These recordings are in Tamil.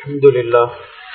الحمد لله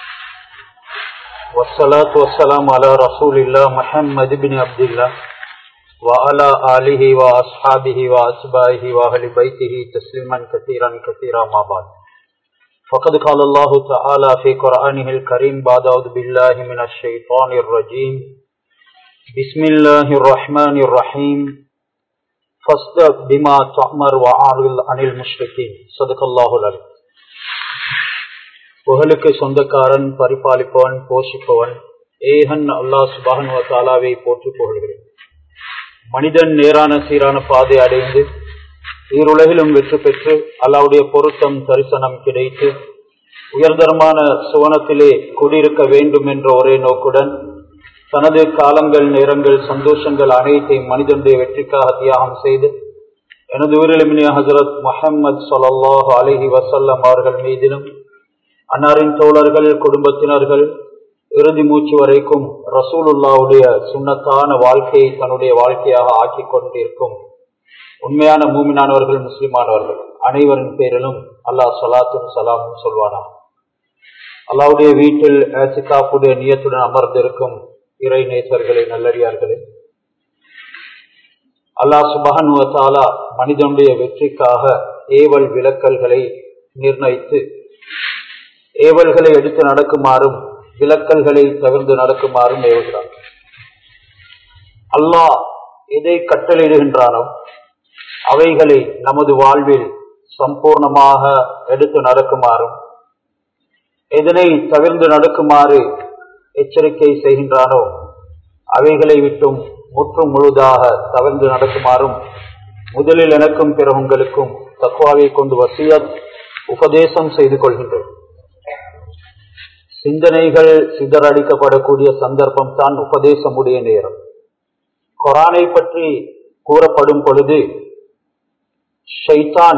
والصلاة والسلام على رسول الله محمد بن عبد الله وعلى آله وأصحابه وأتباعه وأهل بيته تسليما كثيرا كثيرا ما بعد فقد قال الله تعالى في قرآنه الكريم بعد أعوذ بالله من الشيطان الرجيم بسم الله الرحمن الرحيم فاصدق بما تأمر وأعرض عن المشركين صدق الله العليم புகழுக்கு சொந்தக்காரன் பரிபாலிப்பவன் போஷிப்பவன் ஏகன் அல்லாஹ் சுபஹன் தாலாவை போற்றி புகழ்கிறேன் மனிதன் நேரான சீரான பாதை அடைந்து ஈருலகிலும் வெற்றி பெற்று அல்லாவுடைய பொருத்தம் தரிசனம் கிடைத்து உயர்தரமான சுவனத்திலே குடியிருக்க வேண்டும் என்ற ஒரே நோக்குடன் தனது காலங்கள் நேரங்கள் சந்தோஷங்கள் அனைத்தையும் மனிதனுடைய வெற்றிக்காக தியாகம் செய்து எனது உயிரிழமினிய ஹசரத் முஹம்மது சொல்லாஹ் அலஹி வசல்லம் அவர்கள் மீதிலும் அன்னாரின் தோழர்கள் குடும்பத்தினர்கள் இறுதி மூச்சு வரைக்கும் ரசூலுல்லாவுடைய சுண்ணத்தான வாழ்க்கையை தன்னுடைய வாழ்க்கையாக ஆக்கி கொண்டிருக்கும் உண்மையான மூமினானவர்கள் முஸ்லிமானவர்கள் அனைவரின் பேரிலும் அல்லாஹ் சலாத்தும் சலாமும் சொல்வானா அல்லாவுடைய வீட்டில் ஏசிகாப்புடைய நியத்துடன் அமர்ந்திருக்கும் இறை நேசர்களே நல்லடியார்களே அல்லாஹ் சுபகனுவத்தாலா மனிதனுடைய வெற்றிக்காக ஏவல் விளக்கல்களை நிர்ணயித்து ஏவல்களை எடுத்து நடக்குமாறும் விளக்கல்களை தவிர்த்து நடக்குமாறும் ஏவுகிறார் அல்லாஹ் எதை கட்டளையிடுகின்றானோ அவைகளை நமது வாழ்வில் சம்பூர்ணமாக எடுத்து நடக்குமாறும் எதனை தவிர்ந்து நடக்குமாறு எச்சரிக்கை செய்கின்றானோ அவைகளை விட்டும் முற்றும் முழுதாக தவிர்ந்து நடக்குமாறும் முதலில் எனக்கும் பிற உங்களுக்கும் தக்குவாவை கொண்டு வசியத் உபதேசம் செய்து கொள்கின்றோம் சிந்தனைகள் சிதறடிக்கப்படக்கூடிய சந்தர்ப்பம் தான் உபதேசமுடைய நேரம் கொரானை பற்றி கூறப்படும் பொழுது ஷைத்தான்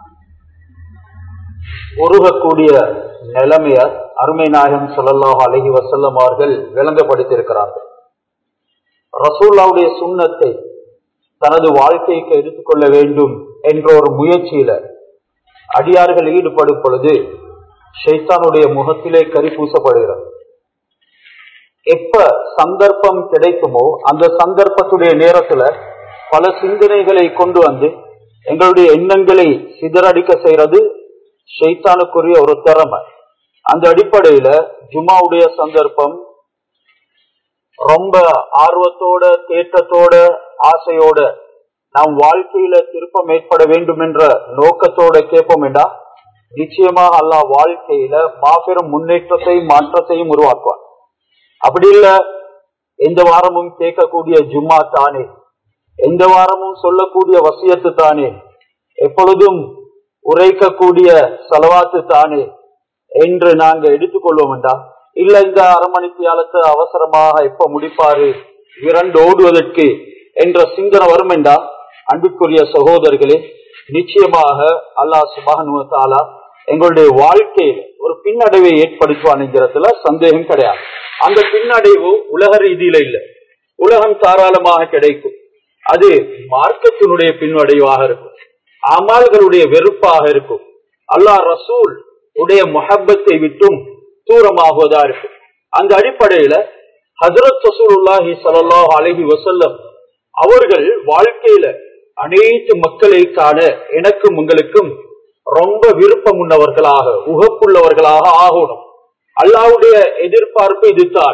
உருகக்கூடிய நிலைமைய அருமை நாயகம் சொல்லல்லாஹ் அலஹி வசல்லம் அவர்கள் விளங்கப்படுத்தியிருக்கிறார்கள் ரசூல்லாவுடைய சுண்ணத்தை தனது வாழ்க்கைக்கு எடுத்துக்கொள்ள வேண்டும் என்ற ஒரு முயற்சியில அடியார்கள் ஈடுபடும் பொழுது ஷைத்தானுடைய முகத்திலே கறி பூசப்படுகிறது எப்ப சந்தர்ப்பம் கிடைக்குமோ அந்த சந்தர்ப்பத்துடைய நேரத்துல பல சிந்தனைகளை கொண்டு வந்து எங்களுடைய எண்ணங்களை சிதறடிக்க செய்யறது ஷைத்தானுக்குரிய ஒரு திறமை அந்த அடிப்படையில ஜுமாவுடைய சந்தர்ப்பம் ரொம்ப ஆர்வத்தோட தேட்டத்தோட ஆசையோட நாம் வாழ்க்கையில திருப்பம் ஏற்பட வேண்டும் என்ற நோக்கத்தோட கேட்போம் என்றா நிச்சயமாக அல்லாஹ் வாழ்க்கையில மாபெரும் முன்னேற்றத்தையும் மாற்றத்தையும் உருவாக்குவார் அப்படி இல்ல எந்த வாரமும் கேட்கக்கூடிய ஜும்மா தானே எந்த வாரமும் சொல்லக்கூடிய வசியத்து தானே எப்பொழுதும் உரைக்கக்கூடிய செலவாத்து தானே என்று நாங்க எடுத்துக்கொள்வோம் என்றா இல்ல இந்த அரை மணித்தியாலத்தை அவசரமாக எப்ப முடிப்பாரு விரண்டு ஓடுவதற்கு என்ற சிந்தனை வரும் என்றா அன்புக்குரிய சகோதரர்களே நிச்சயமாக அல்லாஹ் சுபானுவத்தாலா எங்களுடைய வாழ்க்கையில ஒரு பின்னடைவை ஏற்படுத்துவான்ங்கிறதுல சந்தேகம் கிடையாது அந்த பின்னடைவு உலக ரீதியில இல்ல உலகம் தாராளமாக கிடைக்கும் அது மார்க்கத்தினுடைய பின்னடைவாக இருக்கும் அமால்களுடைய வெறுப்பாக இருக்கும் அல்லாஹ் ரசூல் உடைய முஹப்பத்தை விட்டும் தூரமாகுவதா இருக்கும் அந்த அடிப்படையில ஹசரத் ரசூலுல்லாஹி சல்லாஹ் அலஹி வசல்லம் அவர்கள் வாழ்க்கையில அனைத்து மக்களை காண எனக்கும் உங்களுக்கும் ரொம்ப விருப்பம் உள்ளவர்களாக உகப்புள்ளவர்களாக ஆகணும் அல்லாவுடைய எதிர்பார்ப்பு இதுதான்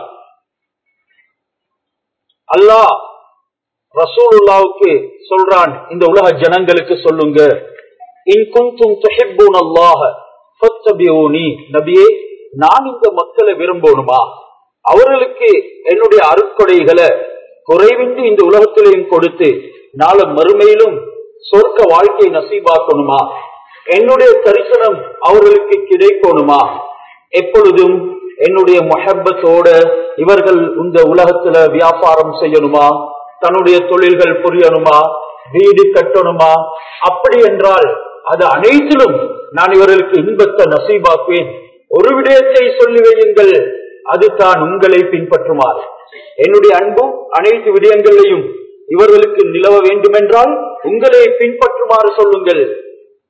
அல்லாஹ் ரசூலுல்லாவுக்கு சொல்றான் இந்த உலக ஜனங்களுக்கு சொல்லுங்க நபியே நான் இந்த மக்களை விரும்பணுமா அவர்களுக்கு என்னுடைய அருட்கொடைகளை குறைவின்றி இந்த உலகத்திலையும் கொடுத்து நாள மறுமையிலும் சொர்க்க வாழ்க்கை நசீபாக்கணுமா என்னுடைய தரிசனம் அவர்களுக்கு கிடைக்கணுமா எப்பொழுதும் என்னுடைய மொஹப்பத்தோட இவர்கள் இந்த உலகத்துல வியாபாரம் செய்யணுமா தன்னுடைய தொழில்கள் புரியணுமா வீடு கட்டணுமா அப்படி என்றால் அது அனைத்திலும் நான் இவர்களுக்கு இன்பத்தை நசீபாக்குவேன் ஒரு விடயத்தை சொல்லி வையுங்கள் அது தான் உங்களை பின்பற்றுமாறு என்னுடைய அன்பும் அனைத்து விடயங்களையும் இவர்களுக்கு நிலவ வேண்டுமென்றால் உங்களை பின்பற்றுமாறு சொல்லுங்கள்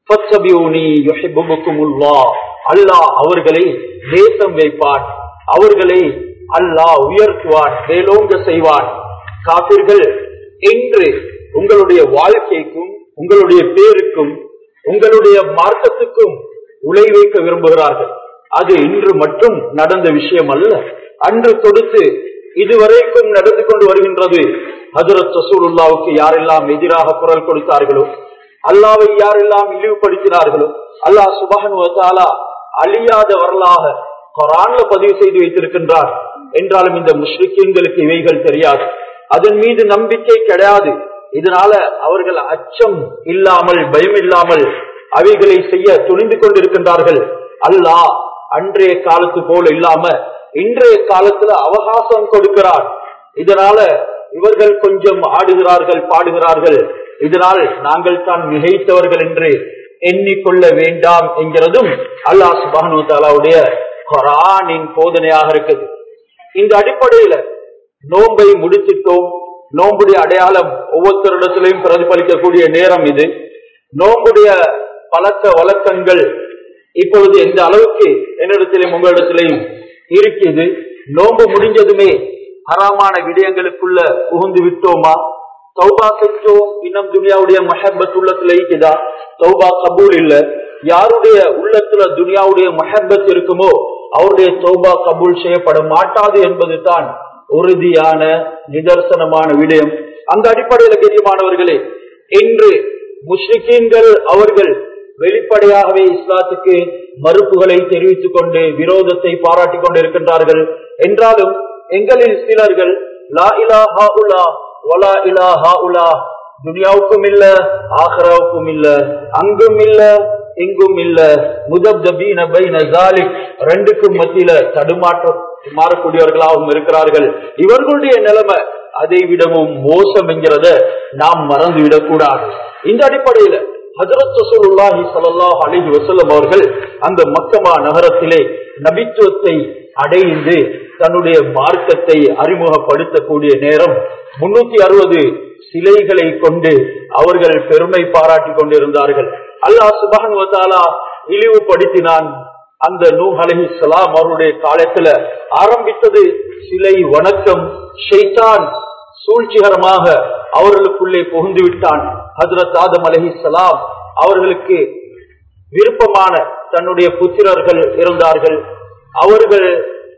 அல்லாஹ் அவர்களை தேசம் வைப்பான் அவர்களை அல்லாஹ் உயர்த்துவான் மேலோங்க செய்வான் காப்பீர்கள் என்று உங்களுடைய வாழ்க்கைக்கும் உங்களுடைய பேருக்கும் உங்களுடைய மார்க்கத்துக்கும் உலை வைக்க விரும்புகிறார்கள் அது இன்று மட்டும் நடந்த விஷயம் அல்ல அன்று தொடுத்து இதுவரைக்கும் நடந்து கொண்டு வருகின்றது ஹசரத் ரசூலுல்லாவுக்கு யாரெல்லாம் எதிராக குரல் கொடுத்தார்களோ அல்லாவை யாரெல்லாம் இழிவுபடுத்தினார்களோ அல்லாஹ் சுபகனுவத்தாலா அழியாத வரலாக குரான்ல பதிவு செய்து வைத்திருக்கின்றார் என்றாலும் இந்த முஸ்லிம்களுக்கு இவைகள் தெரியாது அதன் மீது நம்பிக்கை கிடையாது இதனால அவர்கள் அச்சம் இல்லாமல் பயம் இல்லாமல் அவைகளை செய்ய துணிந்து கொண்டிருக்கின்றார்கள் அல்லாஹ் அன்றைய காலத்து போல இல்லாம இன்றைய காலத்துல அவகாசம் கொடுக்கிறார் இதனால இவர்கள் கொஞ்சம் ஆடுகிறார்கள் பாடுகிறார்கள் இதனால் நாங்கள் தான் மிகைத்தவர்கள் என்று எண்ணிக்கொள்ள வேண்டாம் என்கிறதும் அல்லாஹ் சுபானு தாலாவுடைய கொரானின் போதனையாக இருக்குது இந்த அடிப்படையில நோன்பை முடிச்சிட்டோம் நோம்புடைய அடையாளம் ஒவ்வொருத்தரிடத்திலையும் பிரதிபலிக்கக்கூடிய நேரம் இது நோம்புடைய பழக்க வழக்கங்கள் இப்பொழுது எந்த அளவுக்கு என்னிடத்திலையும் உங்களிடத்திலையும் இருக்குது நோன்பு முடிஞ்சதுமே ஹராமான விடயங்களுக்குள்ள புகுந்து விட்டோமா தௌபா செஞ்சோம் இன்னும் துனியாவுடைய மஹபத் உள்ளத்துல இருக்குதா தௌபா கபூல் இல்ல யாருடைய உள்ளத்துல துனியாவுடைய மஹபத் இருக்குமோ அவருடைய தௌபா கபூல் செய்யப்பட மாட்டாது என்பது தான் உறுதியான நிதர்சனமான விடயம் அந்த அடிப்படையில் கெரியமானவர்களே இன்று முஸ்லிக்கீன்கள் அவர்கள் வெளிப்படையாகவே இஸ்லாத்துக்கு மறுப்புகளை தெரிவித்துக் கொண்டு விரோதத்தை பாராட்டிக் கொண்டு இருக்கின்றார்கள் என்றாலும் எங்களில் சிலர்கள் லா இலா ஹா உலா வலா இலா ஹா உலா துனியாவுக்கும் இல்ல ஆஹராவுக்கும் இல்ல அங்கும் இல்ல இங்கும் இல்ல முதப்தபீன பைன ஜாலிக் ரெண்டுக்கும் மத்தியில தடுமாற்ற மாறக்கூடியவர்களாகவும் இருக்கிறார்கள் இவர்களுடைய நிலைமை அதை விடவும் மோசம் என்கிறத நாம் மறந்து விடக்கூடாது இந்த அடிப்படையில ஹசரத் ரசூலுல்லாஹி ஸல்லல்லாஹு அலைஹி வஸல்லம் அவர்கள் அந்த மக்கமா நகரத்திலே நபித்துவத்தை அடைந்து தன்னுடைய மார்க்கத்தை அறிமுகப்படுத்தக்கூடிய நேரம் முன்னூத்தி அறுபது சிலைகளை கொண்டு அவர்கள் பெருமை பாராட்டிக் கொண்டிருந்தார்கள் அல்லாஹ் சுபானுவத்தாலா இழிவுபடுத்தினான் அந்த நூ அலஹி சலாம் அவருடைய காலத்துல ஆரம்பித்தது சிலை வணக்கம் ஷைத்தான் சூழ்ச்சிகரமாக அவர்களுக்குள்ளே புகுந்து விட்டான் ஹசரத் ஆதம் அலஹி சலாம் அவர்களுக்கு விருப்பமான தன்னுடைய புத்திரர்கள் இருந்தார்கள் அவர்கள்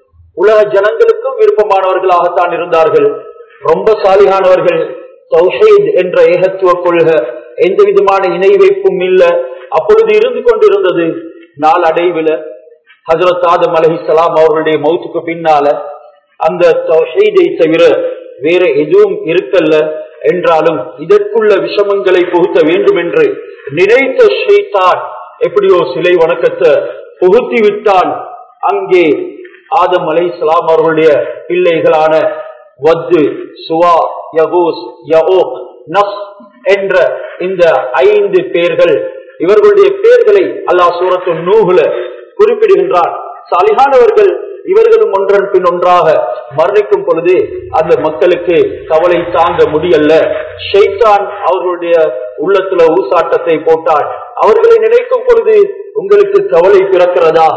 உலக ஜனங்களுக்கும் விருப்பமானவர்களாகத்தான் இருந்தார்கள் ரொம்ப சாலிகானவர்கள் தௌஹீத் என்ற ஏகத்துவ கொள்கை எந்த விதமான இணை வைப்பும் இல்ல அப்பொழுது இருந்து கொண்டிருந்தது நாள் அடைவில் ஹசரத் ஆதம் அலஹி சலாம் அவர்களுடைய மௌத்துக்கு பின்னால அந்த தௌஹீதை தவிர வேற எதுவும் இருக்கல்ல என்றாலும் இதற்குள்ள விஷமங்களை புகுத்த வேண்டும் என்று நினைத்த ஷெய்தான் எப்படியோ சிலை வணக்கத்தை புகுத்தி விட்டான் அங்கே ஆதம் அலை சலாம் அவர்களுடைய பிள்ளைகளான வத்து சுவா யகூஸ் யகோக் நஃப் என்ற இந்த ஐந்து பேர்கள் இவர்களுடைய பெயர்களை அல்லாஹ் சூரத்து நூகுல குறிப்பிடுகின்றார் சாலிகானவர்கள் இவர்களும் ஒன்றன் பின் ஒன்றாக மரணிக்கும் பொழுது அந்த மக்களுக்கு கவலை தாங்க முடியல ஷெய்தான் அவர்களுடைய உள்ளத்துல ஊசாட்டத்தை போட்டார் அவர்களை நினைக்கும் பொழுது உங்களுக்கு கவலை பிறக்கிறதா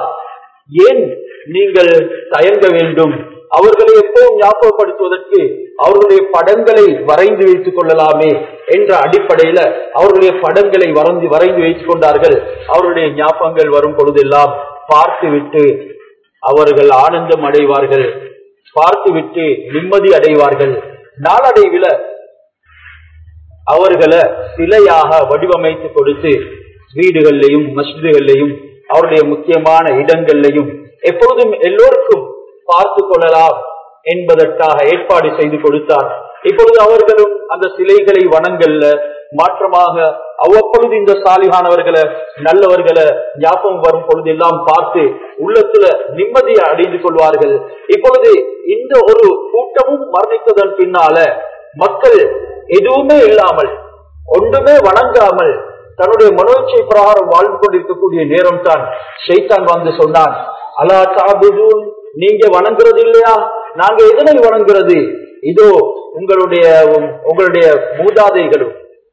ஏன் நீங்கள் தயங்க வேண்டும் அவர்களை எப்பவும் ஞாபகப்படுத்துவதற்கு அவர்களுடைய படங்களை வரைந்து வைத்துக் கொள்ளலாமே என்ற அடிப்படையில அவர்களுடைய படங்களை வரைந்து வரைந்து வைத்துக் கொண்டார்கள் அவருடைய ஞாபகங்கள் வரும் பொழுதெல்லாம் பார்த்துவிட்டு அவர்கள் ஆனந்தம் அடைவார்கள் பார்த்துவிட்டு நிம்மதி அடைவார்கள் நாளடைவில அவர்களை சிலையாக வடிவமைத்து கொடுத்து வீடுகள்லையும் மஸ்ஜிதுகள்லையும் அவருடைய முக்கியமான இடங்கள்லையும் எப்பொழுதும் எல்லோருக்கும் பார்த்து கொள்ளலாம் என்பதற்காக ஏற்பாடு செய்து கொடுத்தார் இப்பொழுது அவர்களும் அந்த சிலைகளை வணங்கல்ல மாற்றமாக அவ்வப்பொழுது இந்த சாலிகானவர்களை நல்லவர்களை ஞாபகம் வரும் பொழுது எல்லாம் பார்த்து உள்ளத்துல நிம்மதியை அடைந்து கொள்வார்கள் இப்பொழுது இந்த ஒரு கூட்டமும் மரணித்ததன் பின்னால மக்கள் எதுவுமே இல்லாமல் ஒன்றுமே வணங்காமல் தன்னுடைய மனோச்சை பிரகாரம் வாழ்ந்து கொண்டிருக்கக்கூடிய நேரம் தான் ஷைத்தான் வந்து சொன்னான் அலா தாபுதூன் நீங்க வணங்குறது இல்லையா நாங்க எதனை வணங்குறது இதோ உங்களுடைய உங்களுடைய மூதாதைகளும்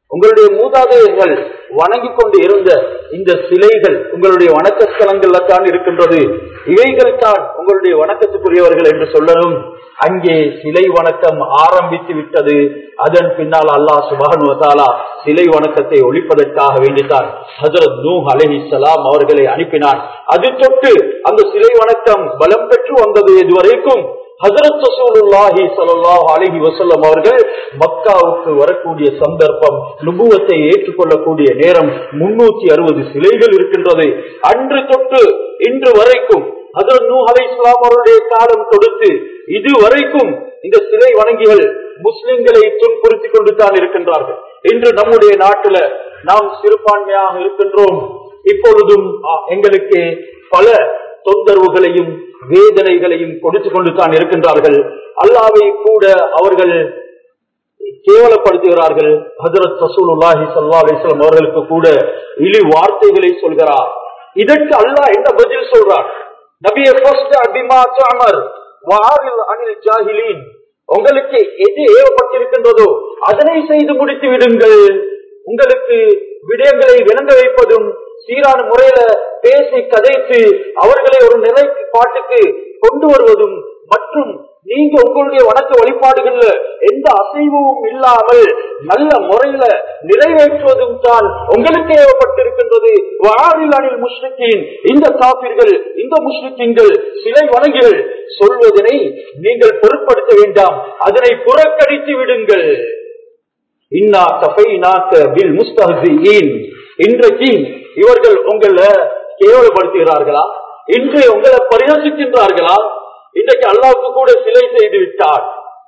உங்களுடைய மூதாதையர்கள் வணங்கிக் கொண்டு இருந்த இந்த சிலைகள் உங்களுடைய வணக்க ஸ்தலங்கள்ல தான் இருக்கின்றது இவைகள் தான் உங்களுடைய வணக்கத்துக்குரியவர்கள் என்று சொல்லணும் அங்கே சிலை வணக்கம் ஆரம்பித்து விட்டது அதன் பின்னால் அல்லாஹ் சுபான் வசாலா சிலை வணக்கத்தை ஒழிப்பதற்காக வேண்டித்தான் ஹசரத் நூ அலஹிசலாம் அவர்களை அனுப்பினான் அது தொட்டு அந்த சிலை வணக்கம் பலம் பெற்று வந்தது இதுவரைக்கும் ஹசரத் ரசூலுல்லாஹி ஸல்லல்லாஹு அலைஹி வஸல்லம் அவர்கள் மக்காவுக்கு வரக்கூடிய சந்தர்ப்பம் நுபுவத்தை ஏற்றுக்கொள்ளக்கூடிய நேரம் முன்னூத்தி அறுபது சிலைகள் இருக்கின்றது அன்று தொட்டு இன்று வரைக்கும் ஹசரத் நூ அலை இஸ்லாம் அவருடைய காலம் கொடுத்து இதுவரைக்கும் இந்த சிலை வணங்கிகள் முஸ்லிம்களை துன்புறுத்திக் கொண்டு தான் இருக்கின்றார்கள் இன்று நம்முடைய நாட்டுல நாம் சிறுபான்மையாக இருக்கின்றோம் இப்பொழுதும் ஆ, எங்களுக்கு பல தொந்தரவுகளையும் வேதனைகளையும் கொடுத்து கொண்டு தான் இருக்கின்றார்கள் அல்லாவை கூட அவர்கள் கேவலப்படுத்துகிறார்கள் ஹஜரத் ரசூலுல்லாஹி ஸல்லல்லாஹு அலைஹி வஸல்லம் அவர்களுக்கு கூட இழி வார்த்தைகளை சொல்கிறார் இதற்கு அல்லாஹ் என்ன பதில் சொல்றார் நபியே ஃபஸ்ட் அபிமா தஅமர் வஆரில் அனில் ஜாஹிலீன் உங்களுக்கு எது ஏவப்பட்டிருக்கின்றதோ அதனை செய்து முடித்து விடுங்கள் உங்களுக்கு விடயங்களை விளங்க வைப்பதும் சீரான முறையில பேசி கதைத்து அவர்களை ஒரு நிலைக்கு பாட்டுக்கு கொண்டு வருவதும் மற்றும் நீங்க உங்களுடைய வணக்க வழிபாடுகள்ல எந்த அசைவும் இல்லாமல் நல்ல முறையில நிறைவேற்றுவதும் தான் உங்களுக்கு ஏவப்பட்டிருக்கின்றது வாரில் அணில் முஸ்லிக்கின் இந்த காப்பீர்கள் இந்த முஸ்லிக்கின்கள் சிலை வணங்கிகள் சொல்வதனை நீங்கள் பொருட்படுத்த வேண்டாம் அதனை புறக்கணித்து விடுங்கள் இன்னா கஃபைனாக்க பில் முஸ்தஹ்சியின் இன்றைக்கு இவர்கள் உங்களை கேவலப்படுத்துகிறார்களா இன்று உங்களை பரிஹசிக்கின்றார்களா இன்றைக்கு அல்லாவுக்கு கூட சிலை செய்து விட்டார்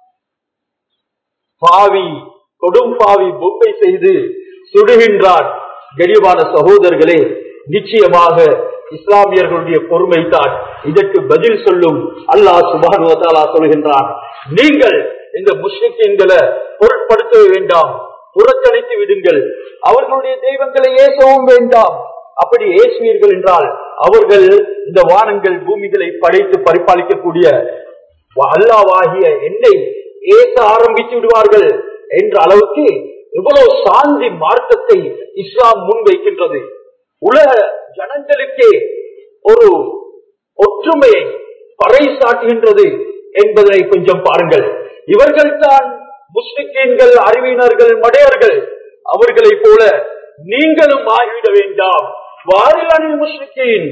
பாவி கொடும் பாவி பொம்மை செய்து சுடுகின்றார் கரிவான சகோதரர்களே நிச்சயமாக இஸ்லாமியர்களுடைய பொறுமை தான் இதற்கு பதில் சொல்லும் அல்லாஹ் சுபான் சொல்கின்றான் நீங்கள் இந்த முஸ்லிம்களை பொருட்படுத்த வேண்டாம் புறக்கணித்து விடுங்கள் அவர்களுடைய தெய்வங்களை ஏசவும் வேண்டாம் அப்படி ஏசுவீர்கள் என்றால் அவர்கள் இந்த வானங்கள் பூமிகளை படைத்து பரிபாலிக்கக்கூடிய அல்லாவாகிய என்னை ஏச ஆரம்பித்து விடுவார்கள் என்ற அளவுக்கு இவ்வளவு சாந்தி மார்க்கத்தை இஸ்லாம் முன்வைக்கின்றது உலக ஜனங்களுக்கே ஒரு ஒற்றுமையை பறைசாட்டுகின்றது என்பதை கொஞ்சம் பாருங்கள் இவர்கள் தான் முஸ்லிக்கீன்கள் அறிவினர்கள் மடையர்கள் அவர்களைப் போல நீங்களும் ஆகிவிட வேண்டாம் வாரிலானில் முஸ்லிக்கீன்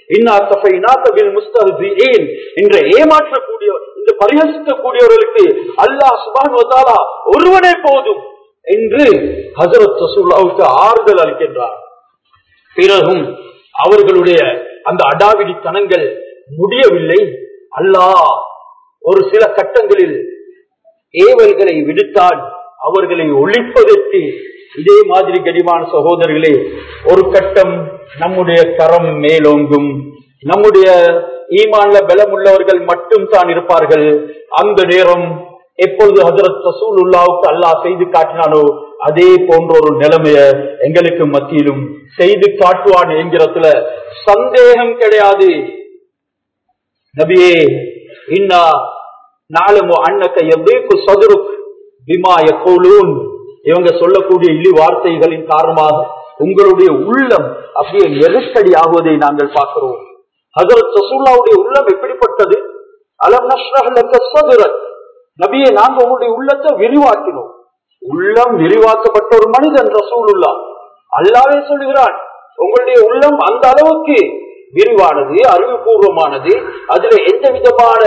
இன்று ஏமாற்றக்கூடிய இந்த பரிகசிக்கக்கூடியவர்களுக்கு அல்லாஹ் சுபான் ஒருவனே போதும் என்று ஹசரத் ரசூல்லாவுக்கு ஆறுதல் அளிக்கின்றார் பிறகும் அவர்களுடைய அந்த அடாவிடி தனங்கள் முடியவில்லை அல்லாஹ் ஒரு சில கட்டங்களில் ஏவல்களை விடுத்தான் அவர்களை ஒழிப்பதற்கு இதே மாதிரி கடிமான சகோதரர்களே ஒரு கட்டம் நம்முடைய கரம் மேலோங்கும் நம்முடைய ஈமான்ல பலம் உள்ளவர்கள் மட்டும் தான் இருப்பார்கள் அந்த நேரம் எப்பொழுது ஹசரத் ரசூல் உல்லாவுக்கு அல்லாஹ் செய்து காட்டினானோ அதே போன்ற ஒரு நிலைமைய எங்களுக்கு மத்தியிலும் செய்து காட்டுவான் என்கிறதுல சந்தேகம் கிடையாது நபியே இன்னா நாளுமோ அன்னக்க எவ்வேக்கு சதுருக் பிமாய கோலூன் இவங்க சொல்லக்கூடிய இழி வார்த்தைகளின் காரணமாக உங்களுடைய உள்ளம் அப்படியே நெருக்கடி ஆகுவதை நாங்கள் பார்க்கிறோம் ஹசரத் ரசூல்லாவுடைய உள்ளம் எப்படிப்பட்டது அலம் நஷ்ரஹ் சதுரத் நபியை நாங்க உங்களுடைய உள்ளத்தை விரிவாக்கினோம் உள்ளம் விரிவாக்கப்பட்ட ஒரு மனிதன் ரசூலுல்லா அல்லாவே சொல்லுகிறான் உங்களுடைய உள்ளம் அந்த அளவுக்கு விரிவானது அறிவுபூர்வமானது அதுல எந்த விதமான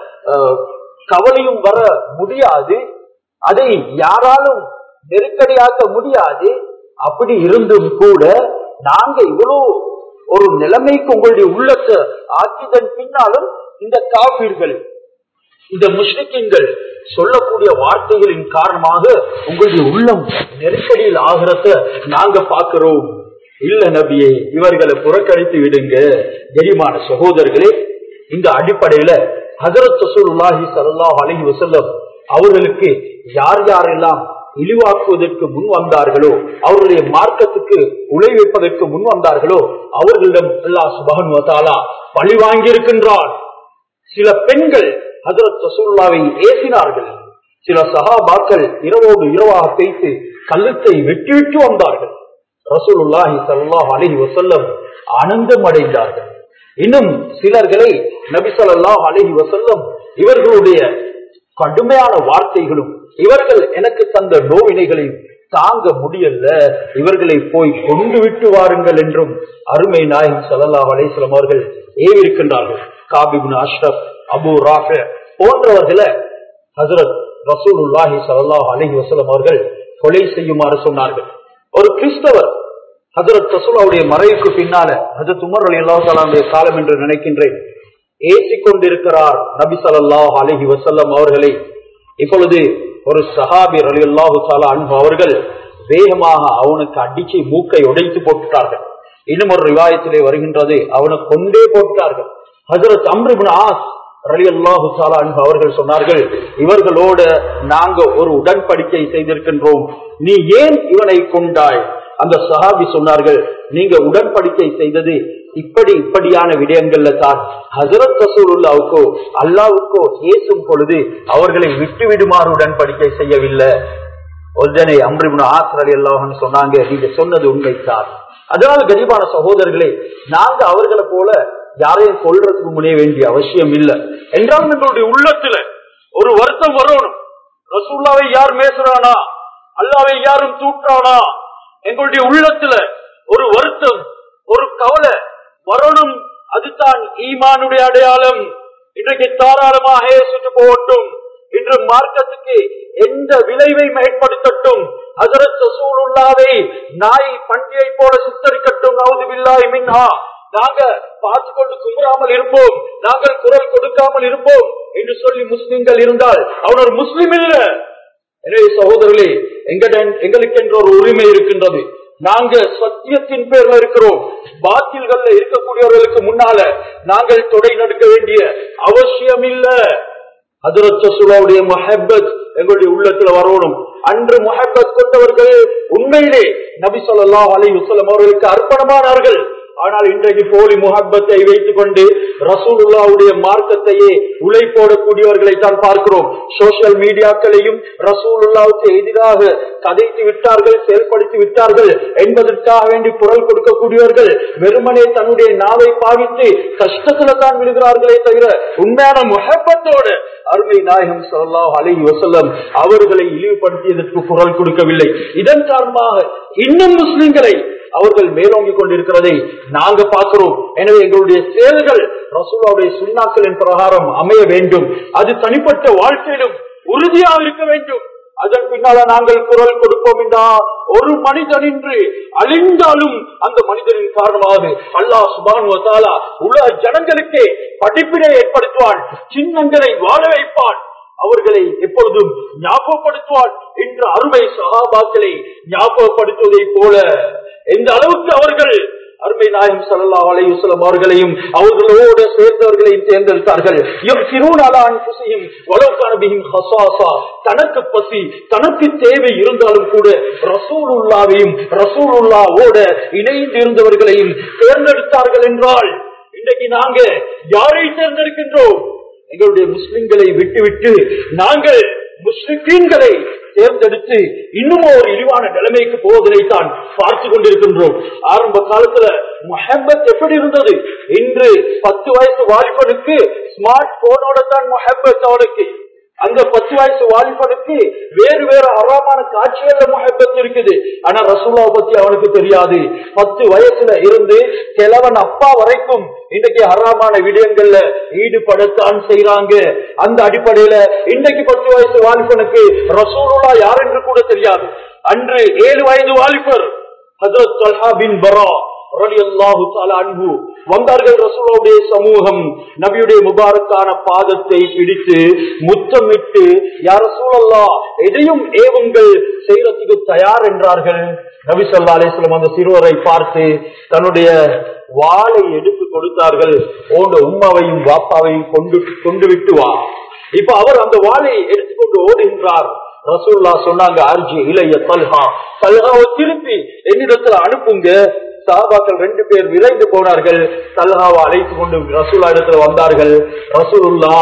கவலையும் வர முடியாது அதை யாராலும் நெருக்கடியாக்க முடியாது அப்படி இருந்தும் கூட நாங்க இவ்வளவு ஒரு நிலைமைக்கு உங்களுடைய உள்ளத்தை ஆக்கிதன் பின்னாலும் இந்த காப்பீர்கள் இந்த முஸ்லிம்கள் சொல்லக்கூடிய வார்த்தைகளின் காரணமாக உங்களுடைய உள்ளம் நெருக்கடியில் ஆகிறத நாங்க பார்க்கிறோம் இல்ல நபியே இவர்களை புறக்கணித்து விடுங்க கரிமான சகோதரர்களே இந்த அடிப்படையில ஹசரத் ரசூலுல்லாஹி ஸல்லல்லாஹு அலைஹி வஸல்லம் அவர்களுக்கு யார் யாரெல்லாம் இழிவாக்குவதற்கு முன் வந்தார்களோ அவருடைய மார்க்கத்துக்கு உழை வைப்பதற்கு முன் வந்தார்களோ அவர்களிடம் அல்லாஹ் சுபஹன் வதாலா பழி வாங்கியிருக்கின்றார் சில பெண்கள் ஹசரத் ரசூல்லாவை ஏசினார்கள் சில சகாபாக்கள் இரவோடு இரவாக பேசி கழுத்தை வெட்டி விட்டு வந்தார்கள் ரசூலுல்லாஹி ஸல்லல்லாஹு அலைஹி வஸல்லம் ஆனந்தம் அடைந்தார்கள் இன்னும் சிலர்களை நபி ஸல்லல்லாஹு அலைஹி வஸல்லம் இவர்களுடைய கடுமையான வார்த்தைகளும் இவர்கள் எனக்கு தந்த நோவினைகளையும் தாங்க முடியல இவர்களை போய் கொண்டு விட்டு வாருங்கள் என்றும் அருமை நாயகம் ஸல்லல்லாஹு அலைஹி வஸல்லம் அவர்கள் ஏவிருக்கின்றார்கள் காபிபின் அஷ்ரப் அபு ராஃபி போன்றவர்களை ஹசரத் ரசூலுல்லாஹி ஸல்லல்லாஹு அலைஹி வஸல்லம் அவர்கள் கொலை செய்யுமாறு சொன்னார்கள் ஒரு கிறிஸ்தவர் ஹசரத் ரசூலாவுடைய மறைவுக்கு பின்னால ஹசரத் உமர் அலி அல்லாஹாலுடைய காலம் என்று நினைக்கின்றேன் ஏசிக் கொண்டிருக்கிறார் நபி ஸல்லல்லாஹு அலைஹி வஸல்லம் அவர்களை இப்பொழுது ஒரு சஹாபி அலி அல்லாஹு சாலா அன்பு அவர்கள் வேகமாக அவனுக்கு அடிச்சு மூக்கை உடைத்து போட்டுட்டார்கள் இன்னும் ஒரு ரிவாயத்திலே வருகின்றது அவனை கொண்டே போட்டார்கள் ஹசரத் அம்ரிபின் ஆஸ் ரலி அல்லாஹு சாலா அன்பு அவர்கள் சொன்னார்கள் இவர்களோட நாங்க ஒரு உடன்படிக்கை செய்திருக்கின்றோம் நீ ஏன் இவனை கொண்டாய் அந்த சஹாபி சொன்னார்கள் நீங்க உடன்படிக்கை செய்தது இப்படி இப்படியான விடயங்கள்ல தான் ஹசரத் ரசூலுல்லாவுக்கோ அல்லாவுக்கோ ஏசும் பொழுது அவர்களை விட்டு விடுமாறு உடன்படிக்கை செய்யவில்லை உடனே அம்ரிபுன் ஆசர் அலி அல்லாஹன் சொன்னாங்க நீங்க சொன்னது உண்மைத்தான் அதனால கரிபான சகோதரர்களே நாங்க அவர்களை போல யாரையும் கொள்றதுக்கு முனைய வேண்டிய அவசியம் இல்லை என்றாலும் எங்களுடைய உள்ளத்துல ஒரு வருத்தம் வரணும் ரசூல்லாவை யார் மேசுறானா அல்லாவை யாரும் தூற்றானா எங்களுடைய உள்ளத்துல ஒரு வருத்தம் ஒரு கவலை வரணும் அதுதான் ஈமானுடைய அடையாளம் இன்றைக்கு தாராளமாக சுட்டு போகட்டும் இன்று மார்க்கத்துக்கு எந்த விளைவை மேற்படுத்தட்டும் அதரத் சூழ்நிலாவை நாய் பண்டிகை போல சித்தரிக்கட்டும் நவுதுபில்லாய் மின்ஹா நாங்க பார்த்து கொண்டு கும்புறாமல் இருப்போம் நாங்கள் குரல் கொடுக்காமல் இருப்போம் என்று சொல்லி முஸ்லிம்கள் இருந்தால் அவன் ஒரு முஸ்லிம் இல்ல எனவே சகோதரர்களே எங்களிடம் எங்களுக்கு என்ற ஒரு உரிமை இருக்கின்றது நாங்க சத்தியத்தின் பேர்ல இருக்கிறோம் பாத்தில்கள்ல இருக்கக்கூடியவர்களுக்கு முன்னால நாங்கள் தொடை நடக்க வேண்டிய அவசியம் இல்ல அதிரத்துடைய மஹபத் எங்களுடைய உள்ளத்துல வரணும் அன்று முஹப்பத் கொண்டவர்கள் உண்மையிலே நபி ஸல்லல்லாஹு அலைஹி வஸல்லம் அவர்களுக்கு அர்ப்பணமானார்கள் ஆனால் இன்றைக்கு போலி முகப்பத்தை வைத்துக் கொண்டு ரசூலுல்லாவுடைய மார்க்கத்தையே உலை போடக்கூடியவர்களை தான் பார்க்கிறோம் சோசியல் மீடியாக்களையும் ரசூலுல்லாவுக்கு எதிராக கதைத்து விட்டார்கள் செயல்படுத்தி விட்டார்கள் என்பதற்காக வேண்டி குரல் கொடுக்கக்கூடியவர்கள் வெறுமனே தன்னுடைய நாவை பாவித்து கஷ்டத்துல தான் விழுகிறார்களே தவிர உண்மையான முகப்பத்தோடு அருமை நாயகம் ஸல்லல்லாஹு அலைஹி வஸல்லம் அவர்களை இழிவுபடுத்தியதற்கு குரல் கொடுக்கவில்லை இதன் காரணமாக இன்னும் முஸ்லிம்களை அவர்கள் மேலோங்கி கொண்டிருக்கிறதை நாங்க பார்க்கிறோம் எனவே எங்களுடைய செயல்கள் ரசூலாவுடைய சுண்ணாக்களின் பிரகாரம் அமைய வேண்டும் அது தனிப்பட்ட வாழ்க்கையிலும் உறுதியாக இருக்க வேண்டும் அதன் பின்னால நாங்கள் குரல் கொடுப்போம் என்றா ஒரு மனிதன் என்று அழிந்தாலும் அந்த மனிதனின் காரணமாக அல்லாஹ் சுபான் உலக ஜனங்களுக்கே படிப்பினை ஏற்படுத்துவான் சின்னங்களை வாழ வைப்பான் அவர்களை எப்பொழுதும் ஞாபகப்படுத்துவான் என்ற அருமை சகாபாக்களை ஞாபகப்படுத்துவதை போல எந்த அளவுக்கு அவர்கள் அருமை நாயம் சல்லா அலையுசலம் அவர்களையும் அவர்களோடு சேர்ந்தவர்களையும் தேர்ந்தெடுத்தார்கள் தனக்கு பசி தனக்கு தேவை இருந்தாலும் கூட ரசூலுல்லாவையும் ரசூலுல்லாவோட இணைந்து இருந்தவர்களையும் தேர்ந்தெடுத்தார்கள் என்றால் இன்றைக்கு நாங்க யாரை தேர்ந்தெடுக்கின்றோம் எங்களுடைய முஸ்லிம்களை விட்டுவிட்டு நாங்கள் முஸ்லிம்களை தேர்ந்தெடுத்து இன்னும் ஒரு இழிவான நிலைமைக்கு போவதைத்தான் பார்த்து கொண்டிருக்கின்றோம் ஆரம்ப காலத்துல மொஹபத் எப்படி இருந்தது இன்று பத்து வயசு வாலிபனுக்கு ஸ்மார்ட் போனோட தான் மொஹபத் அவனுக்கு அந்த பத்து வயசு வாலிபனுக்கு வேறு வேறு அறாமான காட்சிகள்ல முகப்பத் இருக்குது ஆனா ரசூலாவை பத்தி அவனுக்கு தெரியாது பத்து வயசுல இருந்து கிழவன் அப்பா வரைக்கும் இன்றைக்கு அறாமான விடயங்கள்ல ஈடுபடத்தான் செய்யறாங்க அந்த அடிப்படையில இன்றைக்கு பத்து வயசு வாலிபனுக்கு ரசூலுல்லா யார் என்று கூட தெரியாது அன்று ஏழு வயது வாலிபர் ஹசரத் தல்ஹா பின் பரா வந்தார்கள் ரசூலுடைய சமூகம் நபியுடைய முபாரக்கான பாதத்தை பிடித்து முத்தமிட்டு யார சூழல்லா எதையும் ஏவுங்கள் செய்யறதுக்கு தயார் என்றார்கள் நபி சொல்லா அலிஸ்லம் அந்த சிறுவரை பார்த்து தன்னுடைய வாளை எடுத்து கொடுத்தார்கள் ஓண்ட உம்மாவையும் வாப்பாவையும் கொண்டு கொண்டு விட்டு வா இப்ப அவர் அந்த வாளை எடுத்துக்கொண்டு ஓடுகின்றார் ரசூல்லா சொன்னாங்க அர்ஜி இளைய தல்ஹா தல்ஹாவை திருப்பி என்னிடத்துல அனுப்புங்க சாபாக்கள் ரெண்டு பேர் விரைந்து போனார்கள் தல்ஹாவை அழைத்து கொண்டு ரசூல்லா இடத்துல வந்தார்கள் ரசூலுல்லா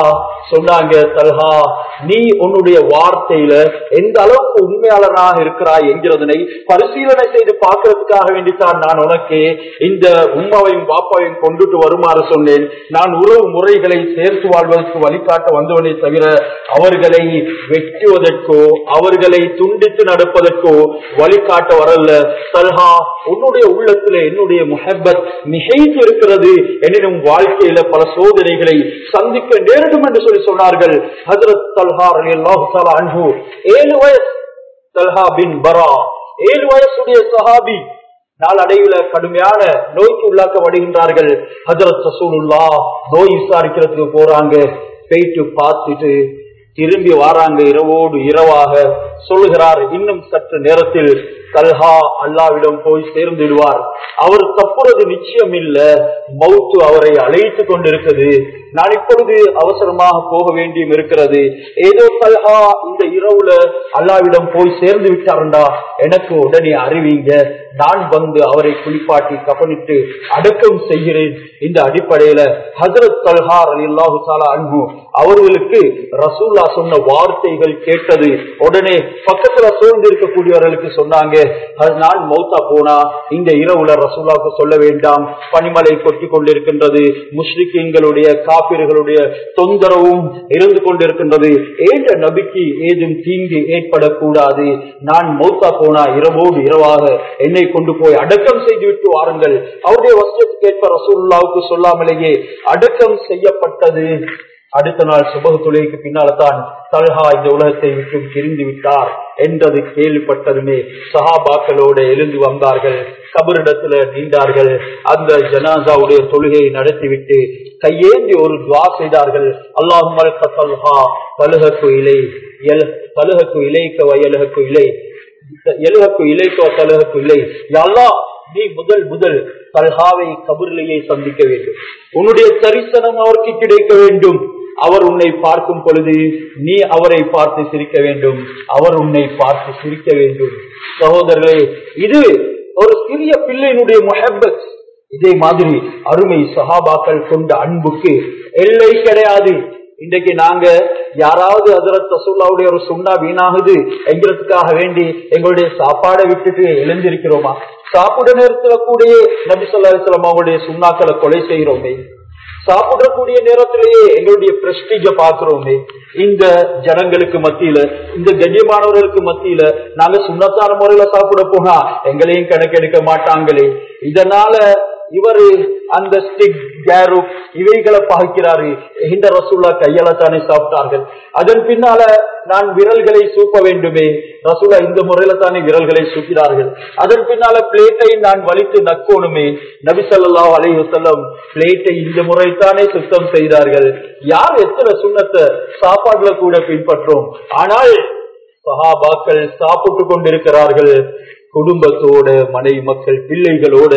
சொன்னாங்க தல்ஹா நீ உன்னுடைய வார்த்தையில எந்த அளவுக்கு உண்மையாளராக இருக்கிறாய் என்கிறதனை பரிசீலனை செய்து பார்க்கறதுக்காக வேண்டித்தான் நான் உனக்கு இந்த உம்மாவையும் பாப்பாவையும் கொண்டுட்டு வருமாறு சொன்னேன் நான் உறவு முறைகளை சேர்த்து வாழ்வதற்கு வழிகாட்ட வந்தவனே தவிர அவர்களை வெட்டுவதற்கோ அவர்களை துண்டித்து நடப்பதற்கோ வழிகாட்ட வரல தல்ஹா உன்னுடைய உள்ளத்துல என்னுடைய முஹப்பத் மிகைத்து இருக்கிறது எனினும் வாழ்க்கையில பல சோதனைகளை சந்திக்க நேரிடும் என்று சொல்லி சொன்னார்கள் ஹசரத் தல்ஹா ரலியல்லாஹு தஆலா அன்ஹு ஏழு வயசு தல்ஹா பின் பரா ஏழு வயசுடைய சஹாபி நாளடைவுல கடுமையான நோய்க்கு உள்ளாக்கப்படுகின்றார்கள் ஹஜரத் ரசூலுல்லா நோய் விசாரிக்கிறதுக்கு போறாங்க போயிட்டு பார்த்துட்டு திரும்பி வாராங்க இரவோடு இரவாக சொல்லுகிறார் இன்னும் சற்று நேரத்தில் தல்ஹா அல்லாவிடம் போய் சேர்ந்துடுவார் அவர் தப்புறது நிச்சயம் இல்ல மௌத்து அவரை அழைத்து கொண்டிருக்கிறது நான் இப்பொழுது அவசரமாக போக வேண்டியும் இருக்கிறது ஏதோ தல்ஹா இந்த இரவுல அல்லாவிடம் போய் சேர்ந்து விட்டாருண்டா எனக்கு உடனே அறிவிங்க நான் வந்து அவரை குளிப்பாட்டி கபனிட்டு அடக்கம் செய்கிறேன் இந்த அடிப்படையில ஹசரத் தல்ஹார் அலி அல்லாஹு சாலா அன்பு அவர்களுக்கு ரசூல்லா சொன்ன வார்த்தைகள் கேட்டது உடனே பக்கத்துல சூழ்ந்து இருக்கக்கூடியவர்களுக்கு சொன்னாங்க "அது நான் மௌத்தா போனா இந்த இரவுல ரசூல்லாவுக்கு சொல்ல வேண்டாம் பனிமலை கொட்டி கொண்டிருக்கின்றது முஸ்லிக்கீன்களுடைய காப்பீர்களுடைய தொந்தரவும் இருந்து கொண்டிருக்கின்றது ஏந்த நபிக்கு ஏதும் தீங்கு ஏற்படக்கூடாது நான் மௌத்தா போனா இரவோடு இரவாக என்னை கொண்டு போய் அடக்கம் செய்து விட்டு வாருங்கள் அவருடைய வசனத்துக்கு ஏற்ப ரசூல்லாவுக்கு சொல்லாமலேயே அடக்கம் செய்யப்பட்டது அடுத்த நாள் சுபக தொழிலுக்கு பின்னால்தான் தல்ஹா இந்த உலகத்தை விட்டு பிரிந்து விட்டார் என்றது கேள்விப்பட்டதுமே சஹாபாக்களோடு எழுந்து வந்தார்கள் கபரிடத்துல நீண்டார்கள் அந்த ஜனாசாவுடைய தொழுகையை நடத்திவிட்டு கையேந்தி ஒரு துவா செய்தார்கள் அல்லாஹுமல் தல்ஹா தலுகக்கு இலை எல் தலுகக்கு இலைக்க வயலுகக்கு இலை எழுகக்கு இலைக்கோ தலுகக்கு இல்லை யல்லா நீ முதல் முதல் தல்ஹாவை கபரிலேயே சந்திக்க வேண்டும் உன்னுடைய தரிசனம் அவருக்கு கிடைக்க வேண்டும் அவர் உன்னை பார்க்கும் பொழுது நீ அவரை பார்த்து சிரிக்க வேண்டும் அவர் உன்னை பார்த்து சிரிக்க வேண்டும் சகோதரர்களே இது ஒரு சிறிய பிள்ளையினுடைய முஹப்பத் இதே மாதிரி அருமை சஹாபாக்கள் கொண்ட அன்புக்கு எல்லை கிடையாது இன்றைக்கு நாங்க யாராவது ஹசரத் ரசூல்லாவுடைய ஒரு சுண்ணா வீணாகுது என்கிறதுக்காக வேண்டி எங்களுடைய சாப்பாடை விட்டுட்டு எழுந்திருக்கிறோமா சாப்பிட நேரத்துல கூட நபி சொல்லா அலிஸ்லாம் அவங்களுடைய சுண்ணாக்களை கொலை செய்கிறோமே சாப்பிடக்கூடிய நேரத்திலேயே எங்களுடைய பிரஸ்டீஜ பாக்குறோமே இந்த ஜனங்களுக்கு மத்தியில இந்த கண்ணியமானவர்களுக்கு மத்தியில நாங்க சுண்ணத்தான முறையில சாப்பிட போனா எங்களையும் கணக்கெடுக்க மாட்டாங்களே இதனால இவரு அந்த ஸ்டிக் கேரு இவைகளை பாய்க்கிறாரு இந்த ரசூல்லா கையால தானே சாப்பிட்டார்கள் அதன் பின்னால நான் விரல்களை சூப்ப வேண்டுமே ரசூலா இந்த முறையில தானே விரல்களை சூப்பினார்கள் அதன் பின்னால பிளேட்டை நான் வலித்து நக்கோணுமே நபிசல்லா அலைஹி வசல்லம் பிளேட்டை இந்த முறைத்தானே சுத்தம் செய்தார்கள் யார் எத்தனை சுண்ணத்தை சாப்பாடுல கூட பின்பற்றோம் ஆனால் சஹாபாக்கள் சாப்பிட்டு கொண்டிருக்கிறார்கள் குடும்பத்தோட மனைவி மக்கள் பிள்ளைகளோட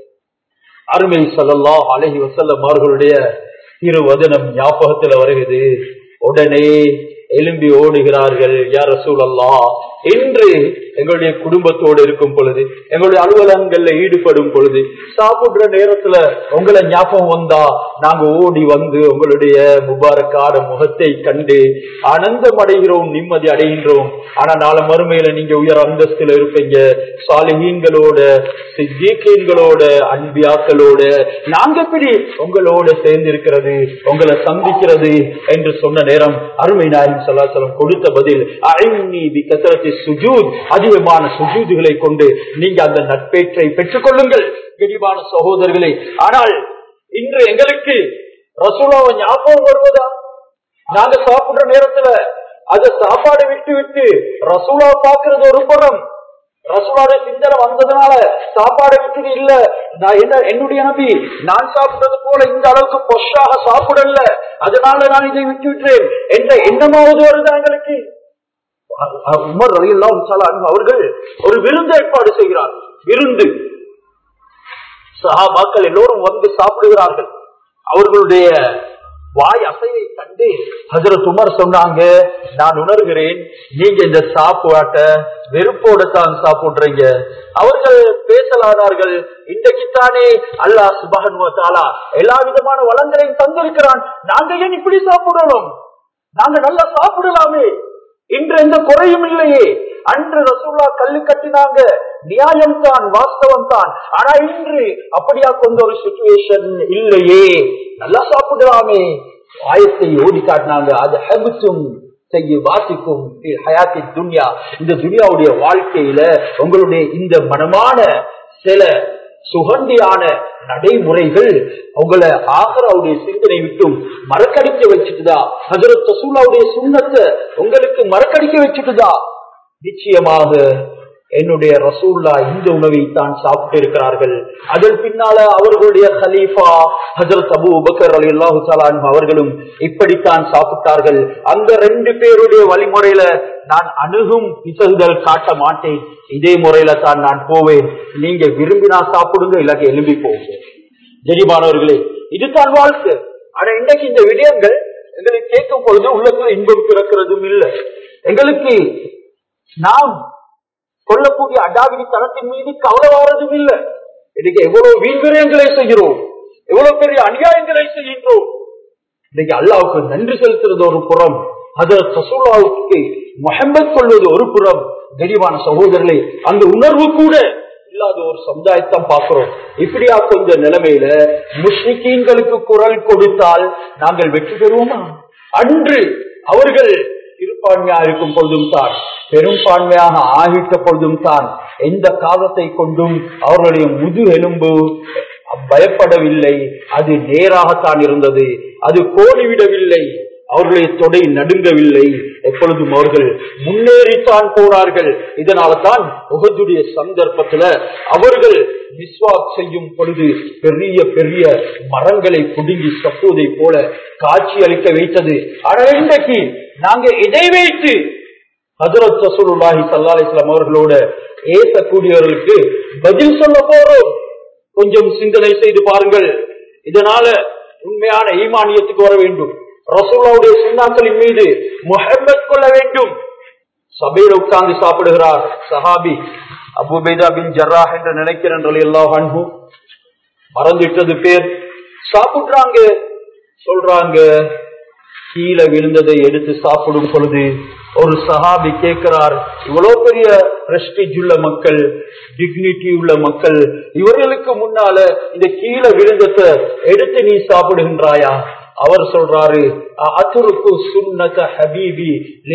அருமை சல்லல்லா அலஹி வசல்லம் அவர்களுடைய திருவதனம் ஞாபகத்துல வருகிறது உடனே எலும்பி ஓடுகிறார்கள் யார் சூழல்லா என்று எங்களுடைய குடும்பத்தோடு இருக்கும் பொழுது எங்களுடைய அலுவலகங்கள்ல ஈடுபடும் பொழுது சாப்பிடுற நேரத்துல உங்களை ஞாபகம் வந்தா நாங்க ஓடி வந்து உங்களுடைய முபாரக்கான முகத்தை கண்டு ஆனந்தம் அடைகிறோம் நிம்மதி அடைகின்றோம் ஆனா நாளை மறுமையில நீங்க உயர் அந்தஸ்துல இருப்பீங்க சாலிஹீன்களோட சித்தீக்கீன்களோட அன்பியாக்களோட நாங்க எப்படி உங்களோட சேர்ந்து இருக்கிறது உங்களை சந்திக்கிறது என்று சொன்ன நேரம் அருமை நாயகம் சலாசலம் கொடுத்த பதில் ஐநீ பி கசரத்தி சுஜூத் அதிகமான சுஜூதுகளை கொண்டு நீங்க அந்த நட்பேற்றை பெற்றுக் கொள்ளுங்கள் விரிவான சகோதரர்களே ஆனால் இன்று எங்களுக்கு ரசூலாவை ஞாபகம் வருவதா நாங்க சாப்பிடுற நேரத்துல அந்த சாப்பாடு விட்டு விட்டு ரசூலா பாக்குறது ஒரு புறம் ரசூலாட சிந்தனை வந்ததுனால சாப்பாடு விட்டுட்டு இல்ல நான் என்ன என்னுடைய நபி நான் சாப்பிட்டது போல இந்த அளவுக்கு பொஷாக சாப்பிடல அதனால நான் இதை விட்டு விட்டேன் என்ற எண்ணமாவது வருது எங்களுக்கு உமர் அலியல்லாம் அவர்கள் ஒரு விருந்து ஏற்பாடு செய்கிறார் விருந்து சஹாபாக்கள் எல்லோரும் வந்து சாப்பிடுகிறார்கள் அவர்களுடைய வாய் அசைவை கண்டு ஹசரத் உமர் சொன்னாங்க நான் உணர்கிறேன் நீங்க இந்த சாப்பாட்ட வெறுப்போட தான் சாப்பிடுறீங்க அவர்கள் பேசலானார்கள் இன்றைக்குத்தானே அல்லாஹ் சுபகன் எல்லா விதமான வளங்களையும் தந்திருக்கிறான் நாங்க ஏன் இப்படி சாப்பிடணும் நாங்க நல்லா சாப்பிடலாமே இன்று எந்த குறையும் இல்லையே அன்று ரசூல்லா கல்லு கட்டினாங்க நியாயம் தான் வாஸ்தவம் தான் ஆனா இன்று அப்படியா கொண்ட ஒரு சுச்சுவேஷன் இல்லையே நல்லா சாப்பிடலாமே ஆயத்தை ஓடி காட்டினாங்க அது ஹெபுத்தும் செய்ய வாசிக்கும் ஹயாத்தி துன்யா இந்த துன்யாவுடைய வாழ்க்கையில உங்களுடைய இந்த மனமான சில சுகண்டியான நடைமுறைகள் உங்களை ஆகராவுடைய சிந்தனை விட்டும் மறக்கடிக்க வச்சுட்டுதா ஹசரத் ரசூலாவுடைய சுண்ணத்தை உங்களுக்கு மறக்கடிக்க வச்சுட்டுதா நிச்சயமாக என்னுடைய ரசூல்லா இந்த உணவை தான் சாப்பிட்டு இருக்கிறார்கள் அதன் பின்னால அவர்களுடைய ஹலீஃபா ஹசரத் அபு பக்கர் அலி அல்லாஹு அவர்களும் இப்படித்தான் சாப்பிட்டார்கள் அந்த ரெண்டு பேருடைய வழிமுறையில நான் அணுகும் பிசகுதல் காட்ட மாட்டேன் இதே முறையில தான் நான் போவேன் நீங்க விரும்பினா சாப்பிடுங்க இல்லாட்டி எலும்பி போங்க ஜெரிமானவர்களே இதுதான் வாழ்க்கை ஆனா இன்றைக்கு இந்த விடயங்கள் எங்களுக்கு கேட்கும் பொழுது உள்ளத்துல இன்பம் பிறக்கிறதும் இல்லை எங்களுக்கு நாம் கொள்ளக்கூடிய அடாவிடி தனத்தின் மீது கவலை வாரதும் இல்லை இன்னைக்கு எவ்வளவு வீண்விரயங்களை செய்கிறோம் எவ்வளவு பெரிய அநியாயங்களை செய்கின்றோம் இன்னைக்கு அல்லாவுக்கு நன்றி செலுத்துறது ஒரு புறம் அதற்கு சசூலாவுக்கு மொஹம்பத் கொள்வது ஒரு புறம் தெளிவான சகோதரர்களே அந்த உணர்வு கூட இல்லாத ஒரு சமுதாயத்தை பார்க்கிறோம் இப்படியா கொஞ்ச நிலைமையில முஸ்லிக்கீன்களுக்கு குரல் கொடுத்தால் நாங்கள் வெற்றி பெறுவோமா அன்று அவர்கள் இருப்பான்மையா இருக்கும் பொழுதும் தான் பெரும்பான்மையாக ஆகிட்ட பொழுதும் தான் எந்த காலத்தை கொண்டும் அவர்களுடைய முது எலும்பு பயப்படவில்லை அது நேராகத்தான் இருந்தது அது கோடிவிடவில்லை அவர்களுடைய தொடை நடுங்கவில்லை எப்பொழுதும் அவர்கள் முன்னேறித்தான் போனார்கள் இதனால தான் உகதுடைய சந்தர்ப்பத்துல அவர்கள் விஸ்வாக் செய்யும் பொழுது பெரிய பெரிய மரங்களை புடுங்கி சப்புவதை போல காட்சி அளிக்க வைத்தது ஆனால் இன்றைக்கு நாங்க எதை வைத்து ஹசரத் ரசூலுல்லாஹி சல்லா அலிஸ்லாம் அவர்களோட ஏசக்கூடியவர்களுக்கு பதில் சொல்ல போறோம் கொஞ்சம் சிந்தனை செய்து பாருங்கள் இதனால உண்மையான ஈமானியத்துக்கு வர வேண்டும் ரசூல்லாவுடைய சுண்ணாக்களின் மீது முஹம்மத் கொள்ள வேண்டும் சபையில உட்கார்ந்து சாப்பிடுகிறார் சஹாபி அபுபேதா பின் ஜர்ரா என்று நினைக்கிறேன் எல்லா அன்பு மறந்துட்டது பேர் சாப்பிடுறாங்க சொல்றாங்க கீழே விழுந்ததை எடுத்து சாப்பிடும் பொழுது ஒரு சஹாபி கேட்கிறார் இவ்வளவு பெரிய பிரஸ்டீஜ் உள்ள மக்கள் டிக்னிட்டி உள்ள மக்கள் இவர்களுக்கு முன்னால இந்த கீழே விழுந்தத்தை எடுத்து நீ சாப்பிடுகின்றாயா அவர் சொல்றாரு அத்துருக்கு சுன்னத ஹபீபி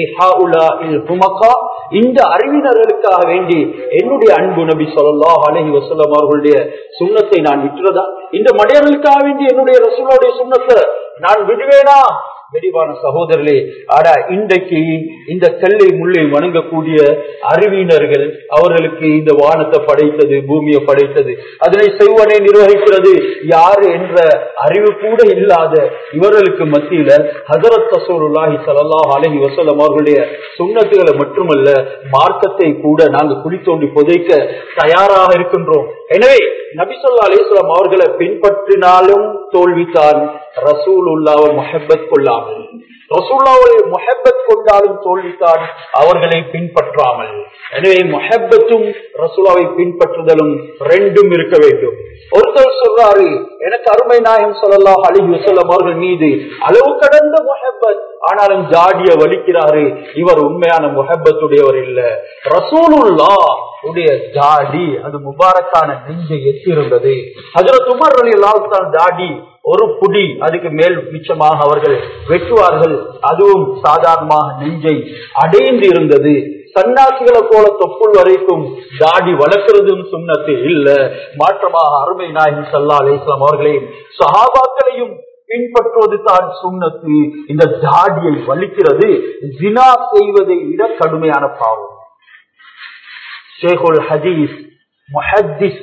இந்த அறிவினர்களுக்காக வேண்டி என்னுடைய அன்பு நபி சொல்லா அலஹி வசல்லம் அவர்களுடைய சுண்ணத்தை நான் விட்டுறதா இந்த மடையர்களுக்காக வேண்டி என்னுடைய ரசூலுடைய சுண்ணத்தை நான் விடுவேனா வெடிவான சகோதரர்களே ஆனா இன்றைக்கு இந்த கல்லை முள்ளை வணங்கக்கூடிய அறிவியினர்கள் அவர்களுக்கு இந்த வானத்தை படைத்தது பூமியை படைத்தது அதனை செய்வனை நிர்வகிக்கிறது யாரு என்ற அறிவு கூட இல்லாத இவர்களுக்கு மத்தியில ஹசரத் தசோருல்லாஹி சல்லாஹ் அலஹி வசலம் அவர்களுடைய சுண்ணத்துகளை மட்டுமல்ல மார்க்கத்தை கூட நாங்கள் குடித்தோண்டி புதைக்க தயாராக இருக்கின்றோம் எனவே நபிசல்லா அலிஸ்லாம் அவர்களை பின்பற்றினாலும் தோல்வித்தான் ரசூல் உல்லாவை மொஹப்பத் கொள்ளாமல் ரசூல்லாவை மொஹப்பத் கொண்டாலும் தோல்வித்தான் அவர்களை பின்பற்றாமல் எனவே மொஹப்பத்தும் ரசூலாவை பின்பற்றுதலும் ரெண்டும் இருக்க வேண்டும் ஒருத்தர் சொல்றாரு எனக்கு அருமை நாயம் சொல்லலாம் அழகி வசல்லம் அவர்கள் மீது அளவு கடந்த மொஹப்பத் ஆனாலும் ஜாடிய வலிக்கிறாரு இவர் உண்மையான முகப்பத்துடையவர் இல்ல ரசூலுல்லா உடைய ஜாடி அது முபாரக்கான நெஞ்சை எத்திருந்தது அதுல துமர் அலி லால்தான் ஜாடி ஒரு புடி அதுக்கு மேல் மிச்சமாக அவர்கள் வெட்டுவார்கள் அதுவும் சாதாரணமாக நெஞ்சை அடைந்து இருந்தது சன்னாசிகளை போல தொப்புள் வரைக்கும் தாடி வளர்க்கிறதும் சுண்ணத்து இல்ல மாற்றமாக அருமை நாயகி சல்லா அலிஸ்லாம் அவர்களையும் சஹாபாக்களையும் பின்பற்றுவது தான் சுண்ணத்து இந்த தாடியை வலிக்கிறது ஜினா செய்வதை விட கடுமையான பாவம் ஷேகுல் ஹதீஸ் முஹத்திஸ்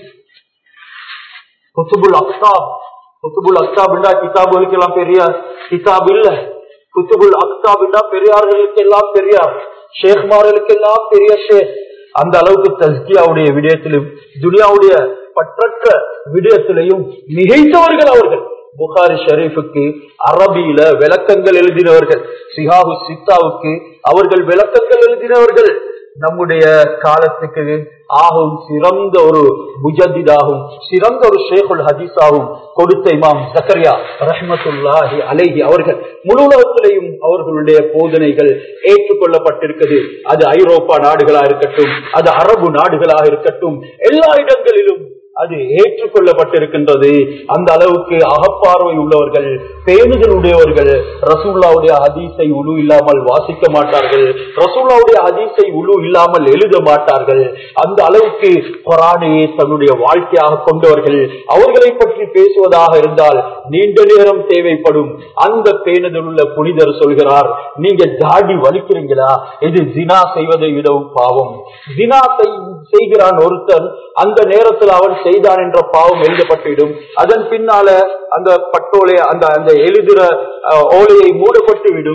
குத்துபுல் அக்தாப் குத்துபுல் அக்தாப் என்றா கிதாபுகளுக்கு எல்லாம் பெரிய கிதாப் இல்ல குத்துபுல் அக்தாப் என்றா பெரியார்களுக்கு எல்லாம் பெரியார் ஷேக்மார்களுக்கு எல்லாம் பெரிய ஷேக் அந்த அளவுக்கு தஸ்கியாவுடைய விடயத்திலும் துனியாவுடைய பற்றற்ற விடயத்திலையும் மிகைத்தவர்கள் அவர்கள் புகாரி ஷரீஃபுக்கு அரபியில விளக்கங்கள் எழுதினவர்கள் சிஹாபு சித்தாவுக்கு அவர்கள் விளக்கங்கள் எழுதினவர்கள் நம்முடைய காலத்துக்கு ஆகும் சிறந்த ஒரு முஜத்திதாகும் சிறந்த ஒரு ஷேகுல் ஹதீஸாகும் கொடுத்த இமாம் ஜக்கரியா ரஹ்மத்துல்லாஹி அலைஹி அவர்கள் முழு உலகத்திலேயும் அவர்களுடைய போதனைகள் ஏற்றுக்கொள்ளப்பட்டிருக்கிறது அது ஐரோப்பா நாடுகளா இருக்கட்டும் அது அரபு நாடுகளாக இருக்கட்டும் எல்லா இடங்களிலும் அது ஏற்றுக்கொள்ளப்பட்டிருக்கின்றது அந்த அளவுக்கு அகப்பார்வை உள்ளவர்கள் பேணுதல் உடையவர்கள் ரசூல்லாவுடைய ஹதீஸை உழு இல்லாமல் வாசிக்க மாட்டார்கள் ரசூல்லாவுடைய ஹதீஸை உழு இல்லாமல் எழுத மாட்டார்கள் அந்த அளவுக்கு குரானையே தன்னுடைய வாழ்க்கையாக கொண்டவர்கள் அவர்களை பற்றி பேசுவதாக இருந்தால் நீண்ட நேரம் தேவைப்படும் அந்த பேணுதல் உள்ள புனிதர் சொல்கிறார் நீங்க தாடி வலிக்கிறீங்களா இது ஜினா செய்வதை விடவும் பாவம் ஜினா செய்கிறான் ஒருத்தன் அந்த நேரத்தில் அவன் செய்தான் என்ற பாவம் எழுதப்பட்டுவிடும் அதன் பின்னால அந்த பட்டோலை அந்த அந்த எழுதுற ஓலையை மூடப்பட்டு விடும்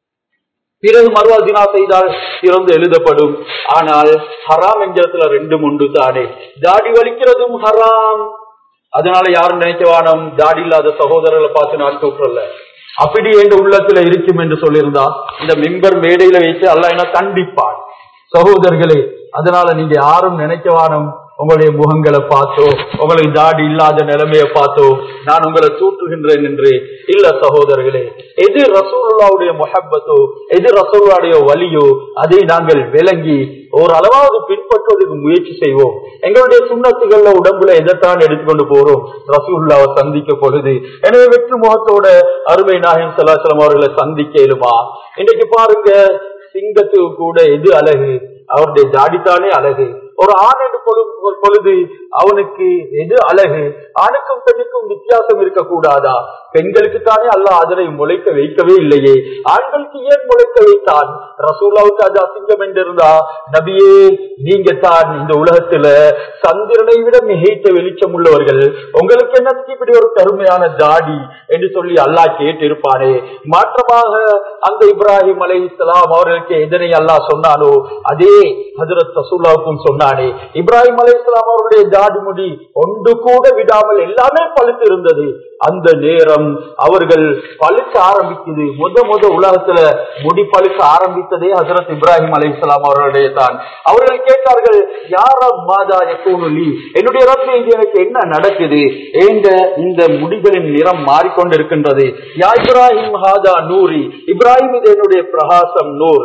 பிறகு மறுவா தினா செய்தால் திறந்து எழுதப்படும் ஆனால் ஹராம் என்கிறதுல ரெண்டும் உண்டு தானே தாடி வலிக்கிறதும் ஹராம் அதனால யாரும் நினைக்கவானம் தாடி இல்லாத சகோதரர்களை பார்த்து நான் கூப்பிடல அப்படி என்ற உள்ளத்துல இருக்கும் என்று சொல்லியிருந்தா இந்த மிம்பர் மேடையில வைத்து அல்ல என கண்டிப்பான் சகோதரர்களே அதனால நீங்க யாரும் நினைக்கவானம் உங்களுடைய முகங்களை பார்த்தோ உங்களுக்கு தாடி இல்லாத நிலைமையை பார்த்தோ நான் உங்களை தூற்றுகின்றேன் என்று இல்ல சகோதரர்களே எது ரசூலுல்லாவுடைய முஹப்பத்தோ எது ரசூலுடைய வலியோ அதை நாங்கள் விளங்கி ஓரளவாவது பின்பற்றுவதற்கு முயற்சி செய்வோம் எங்களுடைய சுண்ணத்துகள்ல உடம்புல எதைத்தான் எடுத்துக்கொண்டு போறோம் ரசூல்லாவை சந்திக்க பொழுது எனவே வெற்று முகத்தோட அருமை நாயகம் சலாசலம் அவர்களை சந்திக்க இயலுமா இன்னைக்கு பாருங்க சிங்கத்துக்கு கூட எது அழகு அவருடைய ஜாடித்தானே அழகு ஒரு ஆண் என்று பொழுது அவனுக்கு எது அழகு ஆணுக்கும் பெண்ணுக்கும் வித்தியாசம் இருக்கக்கூடாதா பெண்களுக்கு தானே அல்ல அதனை முளைக்க வைக்கவே இல்லையே ஆண்களுக்கு ஏன் முளைக்க வைத்தான் ரசூலாவுக்கு அது அசிங்கம் என்றிருந்தா நபியே நீங்க தான் இந்த உலகத்துல சந்திரனை விட மிகைத்த வெளிச்சம் உள்ளவர்கள் உங்களுக்கு என்ன இப்படி ஒரு கருமையான தாடி என்று சொல்லி அல்லாஹ் கேட்டிருப்பானே மாற்றமாக அந்த இப்ராஹிம் அலை இஸ்லாம் அவர்களுக்கு எதனை அல்லாஹ் சொன்னானோ அதே ஹசரத் ரசூல்லாவுக்கும் சொன்னானே இப்ராஹிம் அலை இஸ்லாம் அவருடைய தாடி முடி ஒன்று கூட விடாமல் எல்லாமே பழுத்து இருந்தது அந்த நேரம் அவர்கள் பழுக்க ஆரம்பிக்குது முத முத உலகத்துல முடி பழுக்க ஆரம்பித்ததே ஹசரத் இப்ராஹிம் அலி இஸ்லாம் அவர்களுடைய தான் அவர்கள் கேட்டார்கள் யார மாதா எப்போனி என்னுடைய ரப்பு இது எனக்கு என்ன நடக்குது ஏங்க இந்த முடிகளின் நிறம் மாறிக்கொண்டிருக்கின்றது யா இப்ராஹிம் ஹாதா நூரி இப்ராஹிம் இது என்னுடைய பிரகாசம் நூர்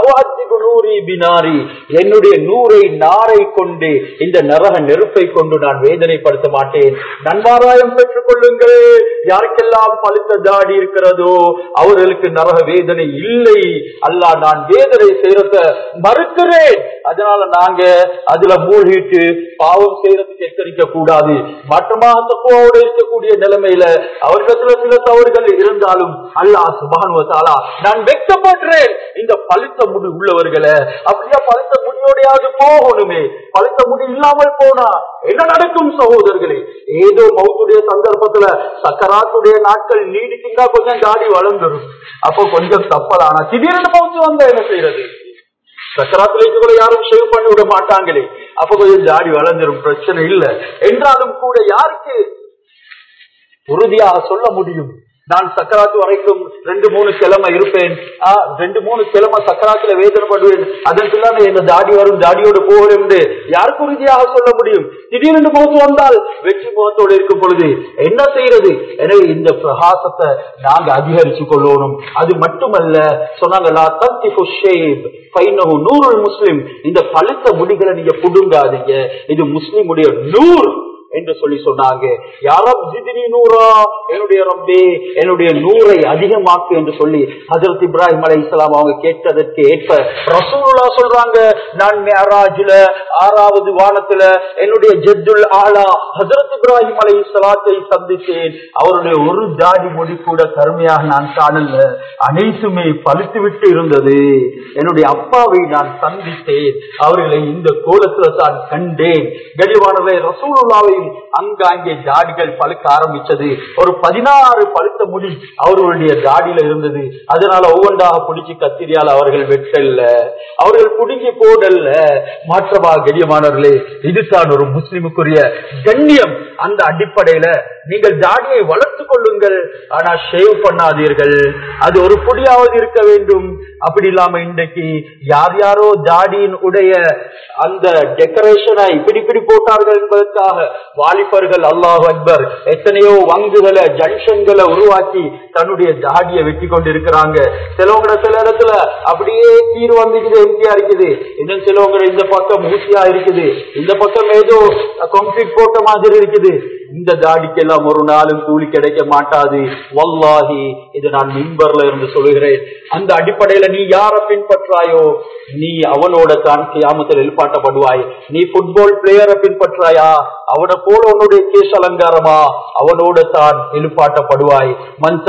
நூரி பினாரி என்னுடைய நூரை நாரை கொண்டு இந்த நரக நெருப்பை கொண்டு நான் வேதனைப்படுத்த மாட்டேன் நன்மாராயம் பெற்றுக் கொள்ளுங்கள் யாருக்கெல்லாம் பழுத்த தாடி இருக்கிறதோ அவர்களுக்கு நரக வேதனை இல்லை அல்லா நான் வேதனை செய்யறத மறுக்கிறேன் அதனால நாங்க அதுல மூழ்கிட்டு பாவம் செய்யறதுக்கு எச்சரிக்க கூடாது மற்றமாக தப்புவோடு இருக்கக்கூடிய நிலைமையில அவர்களிடத்துல சில தவறுகள் இருந்தாலும் அல்லாஹ் சுபானுவத்தாலா நான் வெட்கப்படுறேன் இந்த பழுத்த முடி உள்ளவர்களை அப்படியா பழுத்த முடியோடையாவது போகணுமே பழுத்த முடி இல்லாமல் போனா என்ன நடக்கும் சகோதரர்களே ஏதோ மௌத்துடைய சந்தர்ப்பத்துல சக்கராத்துடைய நாட்கள் நீடிக்குங்க கொஞ்சம் தாடி வளர்ந்துடும் அப்போ கொஞ்சம் தப்பலானா திடீர்னு மௌத்து வந்தா என்ன செய்யறது சக்கராத்துலைக்கு கூட யாரும் ஷேவ் பண்ணி விட மாட்டாங்களே அப்ப கொஞ்சம் தாடி வளர்ந்துடும் பிரச்சனை இல்லை என்றாலும் கூட யாருக்கு உறுதியாக சொல்ல முடியும் நான் சக்கராத்து வரைக்கும் ரெண்டு மூணு கிழமை இருப்பேன் ரெண்டு மூணு கிழமை சக்கராத்துல வேதனைப்படுவேன் அதன் பிள்ளான என்ன தாடி வரும் தாடியோடு போகிறேன் என்று யாருக்கு உறுதியாக சொல்ல முடியும் திடீரென்று முகத்து வந்தால் வெற்றி முகத்தோடு இருக்கும் பொழுது என்ன செய்யறது எனவே இந்த பிரகாசத்தை நாங்க அதிகரிச்சு கொள்ளணும் அது மட்டுமல்ல சொன்னாங்களா தத்தி நூறு முஸ்லிம் இந்த பழுத்த முடிகளை நீங்க புடுங்காதீங்க இது முஸ்லிமுடைய நூறு என்று சொல்லி சொன்னாங்க யாரும் ஜிதினி நூறா என்னுடைய ரப்பே என்னுடைய நூறை அதிகமாக்கு என்று சொல்லி ஹசரத் இப்ராஹிம் அலை இஸ்லாம் அவங்க கேட்டதற்கு ஏற்ப ரசூலுல்லா சொல்றாங்க நான் மேராஜ்ல ஆறாவது வானத்துல என்னுடைய ஜெத்துல் ஆலா ஹசரத் இப்ராஹிம் அலை இஸ்லாத்தை சந்தித்தேன் அவருடைய ஒரு ஜாடி முடி கூட கருமையாக நான் காணல அனைத்துமே பழுத்து விட்டு இருந்தது என்னுடைய அப்பாவை நான் சந்தித்தேன் அவர்களை இந்த கோலத்துல தான் கண்டேன் கடிவானவை ரசூலுல்லாவை அங்காங்கே ஜாடிகள் பழுக்க ஆரம்பிச்சது ஒரு பதினாறு பழுத்த முடி அவர்களுடைய ஜாடியில இருந்தது அதனால ஒவ்வொன்றாக பிடிச்சி கத்திரியால் அவர்கள் வெட்டல்ல அவர்கள் பிடிங்கி போடல்ல மாற்றமா கண்ணியமானவர்களே இதுதான் ஒரு முஸ்லிமுக்குரிய கண்ணியம் அந்த அடிப்படையில நீங்கள் ஜாடியை வளர்த்து கொள்ளுங்கள் ஆனா ஷேவ் பண்ணாதீர்கள் அது ஒரு புடியாவது இருக்க வேண்டும் அப்படி இல்லாம இன்றைக்கு யார் யாரோ தாடியின் உடைய அந்த டெக்கரேஷனை இப்படி இப்படி போட்டார்கள் என்பதற்காக வாலிபர்கள் அல்லாஹ் அக்பர் எத்தனையோ வங்குகளை ஜங்ஷன்களை உருவாக்கி தன்னுடைய தாடியை வெட்டி கொண்டு இருக்கிறாங்க சிலவங்க சில இடத்துல அப்படியே கீர் வந்துக்குது எம்டியா இருக்குது இன்னும் சிலவங்க இந்த பக்கம் ஊசியா இருக்குது இந்த பக்கம் ஏதோ கான்கிரீட் போட்ட மாதிரி இருக்குது இந்த தாடிக்கெல்லாம் ஒரு நாளும் கூலி கிடைக்க மாட்டாது வல்லாஹி இது நான் மின்பர்ல இருந்து சொல்லுகிறேன் அந்த அடிப்படையில நீ யார பின்பற்றாயோ நீ அவனோட தான் கியாமத்தில் எழுப்பாட்டப்படுவாய் நீ புட்பால் பிளேயரை பின்பற்றாயா அவனை போல உன்னுடைய கேஸ் அலங்காரமா அவனோட தான் எழுப்பாட்டப்படுவாய் மன்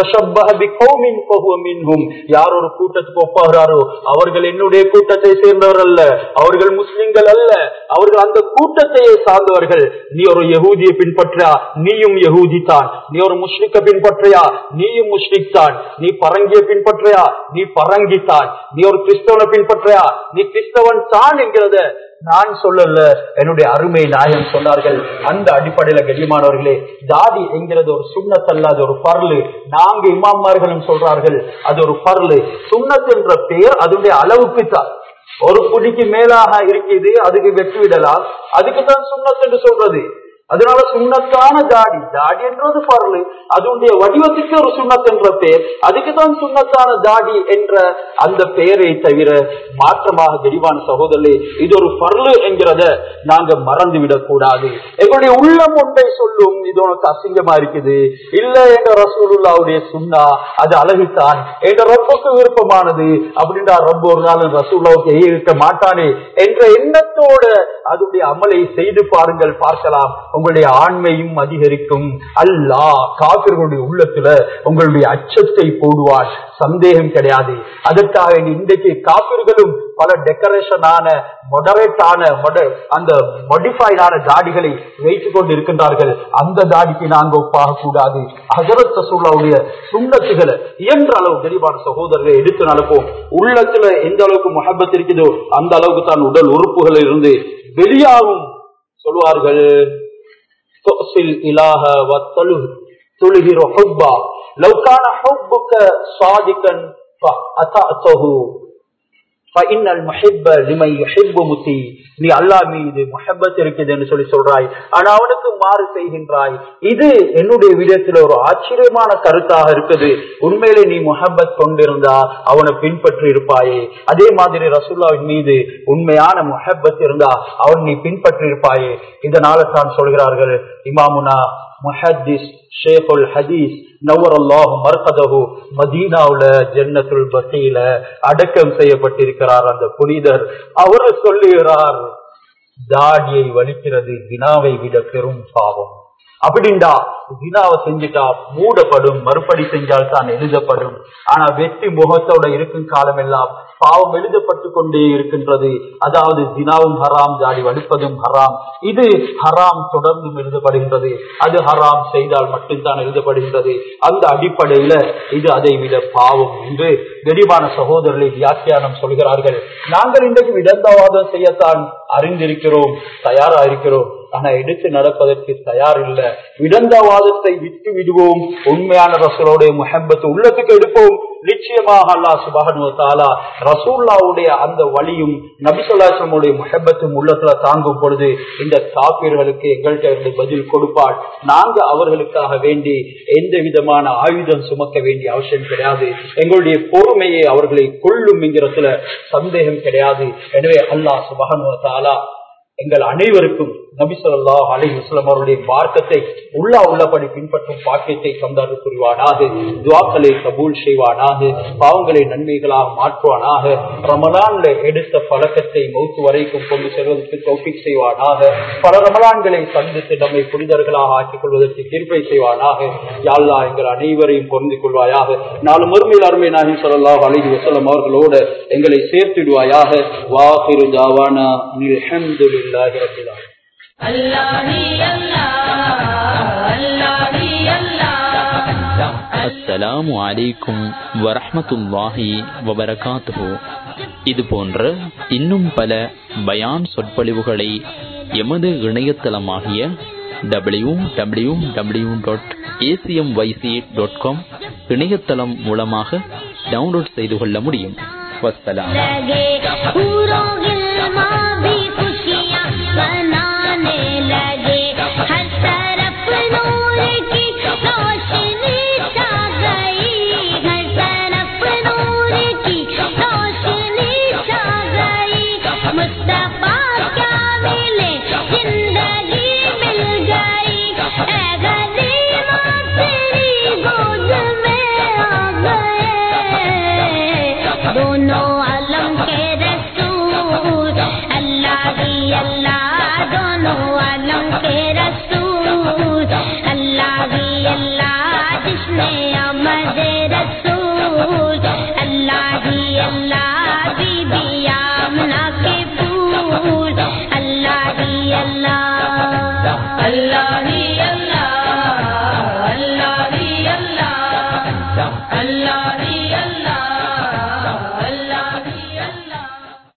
மின்ஹும் யார் ஒரு கூட்டத்துக்கு ஒப்பாகிறாரோ அவர்கள் என்னுடைய கூட்டத்தை சேர்ந்தவர் அல்ல அவர்கள் முஸ்லிம்கள் அல்ல அவர்கள் அந்த கூட்டத்தையே சார்ந்தவர்கள் நீ ஒரு யகூதியை பின்பற்றா நீயும் யகூதி தான் நீ ஒரு முஸ்லிக்க பின்பற்றையா நீயும் முஸ்லிக் தான் நீ பரங்கிய பின்பற்றையா நீ பரங்கித்தான் நீ ஒரு கிறிஸ்தவனை பின்பற்றையா நீ கிறிஸ்தவன் தான் என்கிறத நான் சொல்லல என்னுடைய அருமை நாயம் சொன்னார்கள் அந்த அடிப்படையில கண்ணியமானவர்களே தாடி என்கிறது ஒரு சுண்ணத்தல்ல அது ஒரு பர்லு நான்கு இமாமார்களும் சொல்றார்கள் அது ஒரு பர்லு சுண்ணத் என்ற பெயர் அதனுடைய அளவுக்கு தான் ஒரு புடிக்கு மேலாக இருக்குது அதுக்கு வெற்றி விடலாம் அதுக்கு தான் சுண்ணத் என்று சொல்றது அதனால சுண்ணத்தான தாடி தாடி என்றது பரலு அதனுடைய வடிவத்துக்கு ஒரு சுண்ணத் என்ற பெயர் அதுக்கு தான் சுண்ணத்தான தாடி என்ற அந்த பெயரை தவிர மாற்றமாக தெளிவான சகோதரே இது ஒரு பரலு என்கிறத நாங்க மறந்து விடக் கூடாது எங்களுடைய உள்ளம் ஒன்றை சொல்லும் இது உனக்கு அசிங்கமா இருக்குது இல்ல என்ற ரசூலுல்லாவுடைய சுண்ணா அது அழகுத்தான் என்ற ரொம்பக்கு விருப்பமானது அப்படின்றா ரொம்ப ஒரு நாள் ரசூல்லாவுக்கு இருக்க மாட்டானே என்ற எண்ணத்தோட அதனுடைய அமலை செய்து பாருங்கள் பார்க்கலாம் உங்களுடைய ஆண்மையும் அதிகரிக்கும் அல்லா காப்பிர்களுடைய உள்ளத்துல உங்களுடைய அச்சத்தை போடுவார் சந்தேகம் கிடையாது அதற்காக இன்றைக்கு காப்பிர்களும் பல டெக்கரேஷனான மொடரேட்டான அந்த மொடிஃபைடான தாடிகளை வைத்துக் கொண்டு இருக்கின்றார்கள் அந்த தாடிக்கு நாங்க ஒப்பாக கூடாது அகரத்த சூழலுடைய சுண்ணத்துகளை இயன்ற அளவு தெளிவான சகோதரர்களை எடுத்து நடப்போம் உள்ளத்துல எந்த அளவுக்கு முகப்பத் இருக்குதோ அந்த அளவுக்கு தான் உடல் உறுப்புகள் இருந்து வெளியாகும் சொல்வார்கள் இலாக துளுகிற ஹுப்பா லவ்கான ஹுப்புக்க சாதிக்கன் நீ அல்லா மீது முஹப்பத் இருக்குது என்று சொல்லி சொல்றாய் ஆனா அவனுக்கு மாறு செய்கின்றாய் இது என்னுடைய விடத்தில் ஒரு ஆச்சரியமான கருத்தாக இருக்குது உண்மையிலே நீ முஹப்பத் கொண்டிருந்தா அவனை பின்பற்றி இருப்பாயே அதே மாதிரி ரசூல்லாவின் மீது உண்மையான முஹப்பத் இருந்தா அவன் நீ பின்பற்றி இருப்பாயே இதனால தான் சொல்கிறார்கள் இமாமுனா முஹத்திஸ் ஷேகுல் ஹதீஸ் நவர் அல்லாஹு மர்கதகு மதீனாவுல ஜன்னத்துல் பசீல அடக்கம் செய்யப்பட்டிருக்கிறார் அந்த புனிதர் அவர் சொல்லுகிறார் தாடியை வலிக்கிறது தினாவை விட பெரும் பாவம் அப்படின்டா தினாவை செஞ்சுட்டா மூடப்படும் மறுபடி செஞ்சால் தான் எழுதப்படும் ஆனா வெற்றி முகத்தோட இருக்கும் காலம் எல்லாம் பாவம் எழுதப்பட்டு கொண்டே இருக்கின்றது அதாவது தினாவும் ஹராம் ஜாடி வடுப்பதும் ஹராம் இது ஹராம் தொடர்ந்தும் எழுதப்படுகின்றது அது ஹராம் செய்தால் மட்டும்தான் எழுதப்படுகின்றது அந்த அடிப்படையில இது அதை விட பாவம் என்று கரிபான சகோதரர்களை வியாக்கியானம் சொல்கிறார்கள் நாங்கள் இன்றைக்கு விடந்தவாதம் செய்யத்தான் அறிந்திருக்கிறோம் தயாரா இருக்கிறோம் ஆனா எடுத்து நடப்பதற்கு தயார் இல்ல விடந்தவாதத்தை விட்டு விடுவோம் உண்மையான ரசூலோடைய முஹப்பத்து உள்ளத்துக்கு எடுப்போம் நிச்சயமாக அல்லா சுபகனுவத்தாலா ரசூல்லாவுடைய அந்த வழியும் நபிசுல்லாசனுடைய முஹப்பத்தும் உள்ளத்துல தாங்கும் பொழுது இந்த காப்பீர்களுக்கு எங்கள்கிட்ட பதில் கொடுப்பாள் நாங்க அவர்களுக்காக வேண்டி எந்த விதமான ஆயுதம் சுமக்க வேண்டிய அவசியம் கிடையாது எங்களுடைய பொறுமையை அவர்களை கொள்ளும் என்கிறதுல சந்தேகம் கிடையாது எனவே அல்லாஹ் சுபகனுவத்தாலா எங்கள் அனைவருக்கும் நபி சொல்லா அலி முஸ்லம் அவருடைய மார்க்கத்தை உள்ளா உள்ளபடி பின்பற்றும் பாக்கியத்தை தந்தாரு புரிவானாக துவாக்களை கபூல் செய்வானாக பாவங்களை நன்மைகளாக மாற்றுவானாக ரமலான்ல எடுத்த பழக்கத்தை மௌத்து வரைக்கும் கொண்டு செல்வதற்கு தௌபிக் செய்வானாக பல ரமலான்களை சந்தித்து நம்மை புனிதர்களாக ஆக்கிக் கொள்வதற்கு தீர்ப்பை செய்வானாக யாழ்லா எங்கள் அனைவரையும் பொருந்திக் கொள்வாயாக நாலு மறுமையில் அருமை நாகின் சொல்லா அலி வசலம் அவர்களோடு எங்களை சேர்த்திடுவாயாக வாஹிரு தாவானா அல்ஹம்துலில்லாஹி ரப்பில் ஆலமீன் அஸ்ஸலாமு அலைக்கும் வரஹமத்துல்லாஹி வபரகாத்துஹு இது போன்ற இன்னும் பல பயான் சொற்பொழிவுகளை எமது இணையதளமாகிய W W W dot ACM YC dot com இணையதளம் மூலமாக டவுன்லோட் செய்து கொள்ள முடியும் வஸ்ஸலாம் लगे पूरों गिलमा भी खुशियाँ मनाने लगे हर तरफ नूर की रोशनी छा गई हर तरफ नूर की रोशनी छा गई मुस्तफा क्या मिले जिंदगी मिल गई ऐ गरीबा तेरी गोद में आ गए दोनों आलम के रसूल अल्लाह ही अल्लाह दोनों आलम के रसूल अल्लाह ही अल्लाह जिसने आमद रसूल अल्लाह ही अल्लाह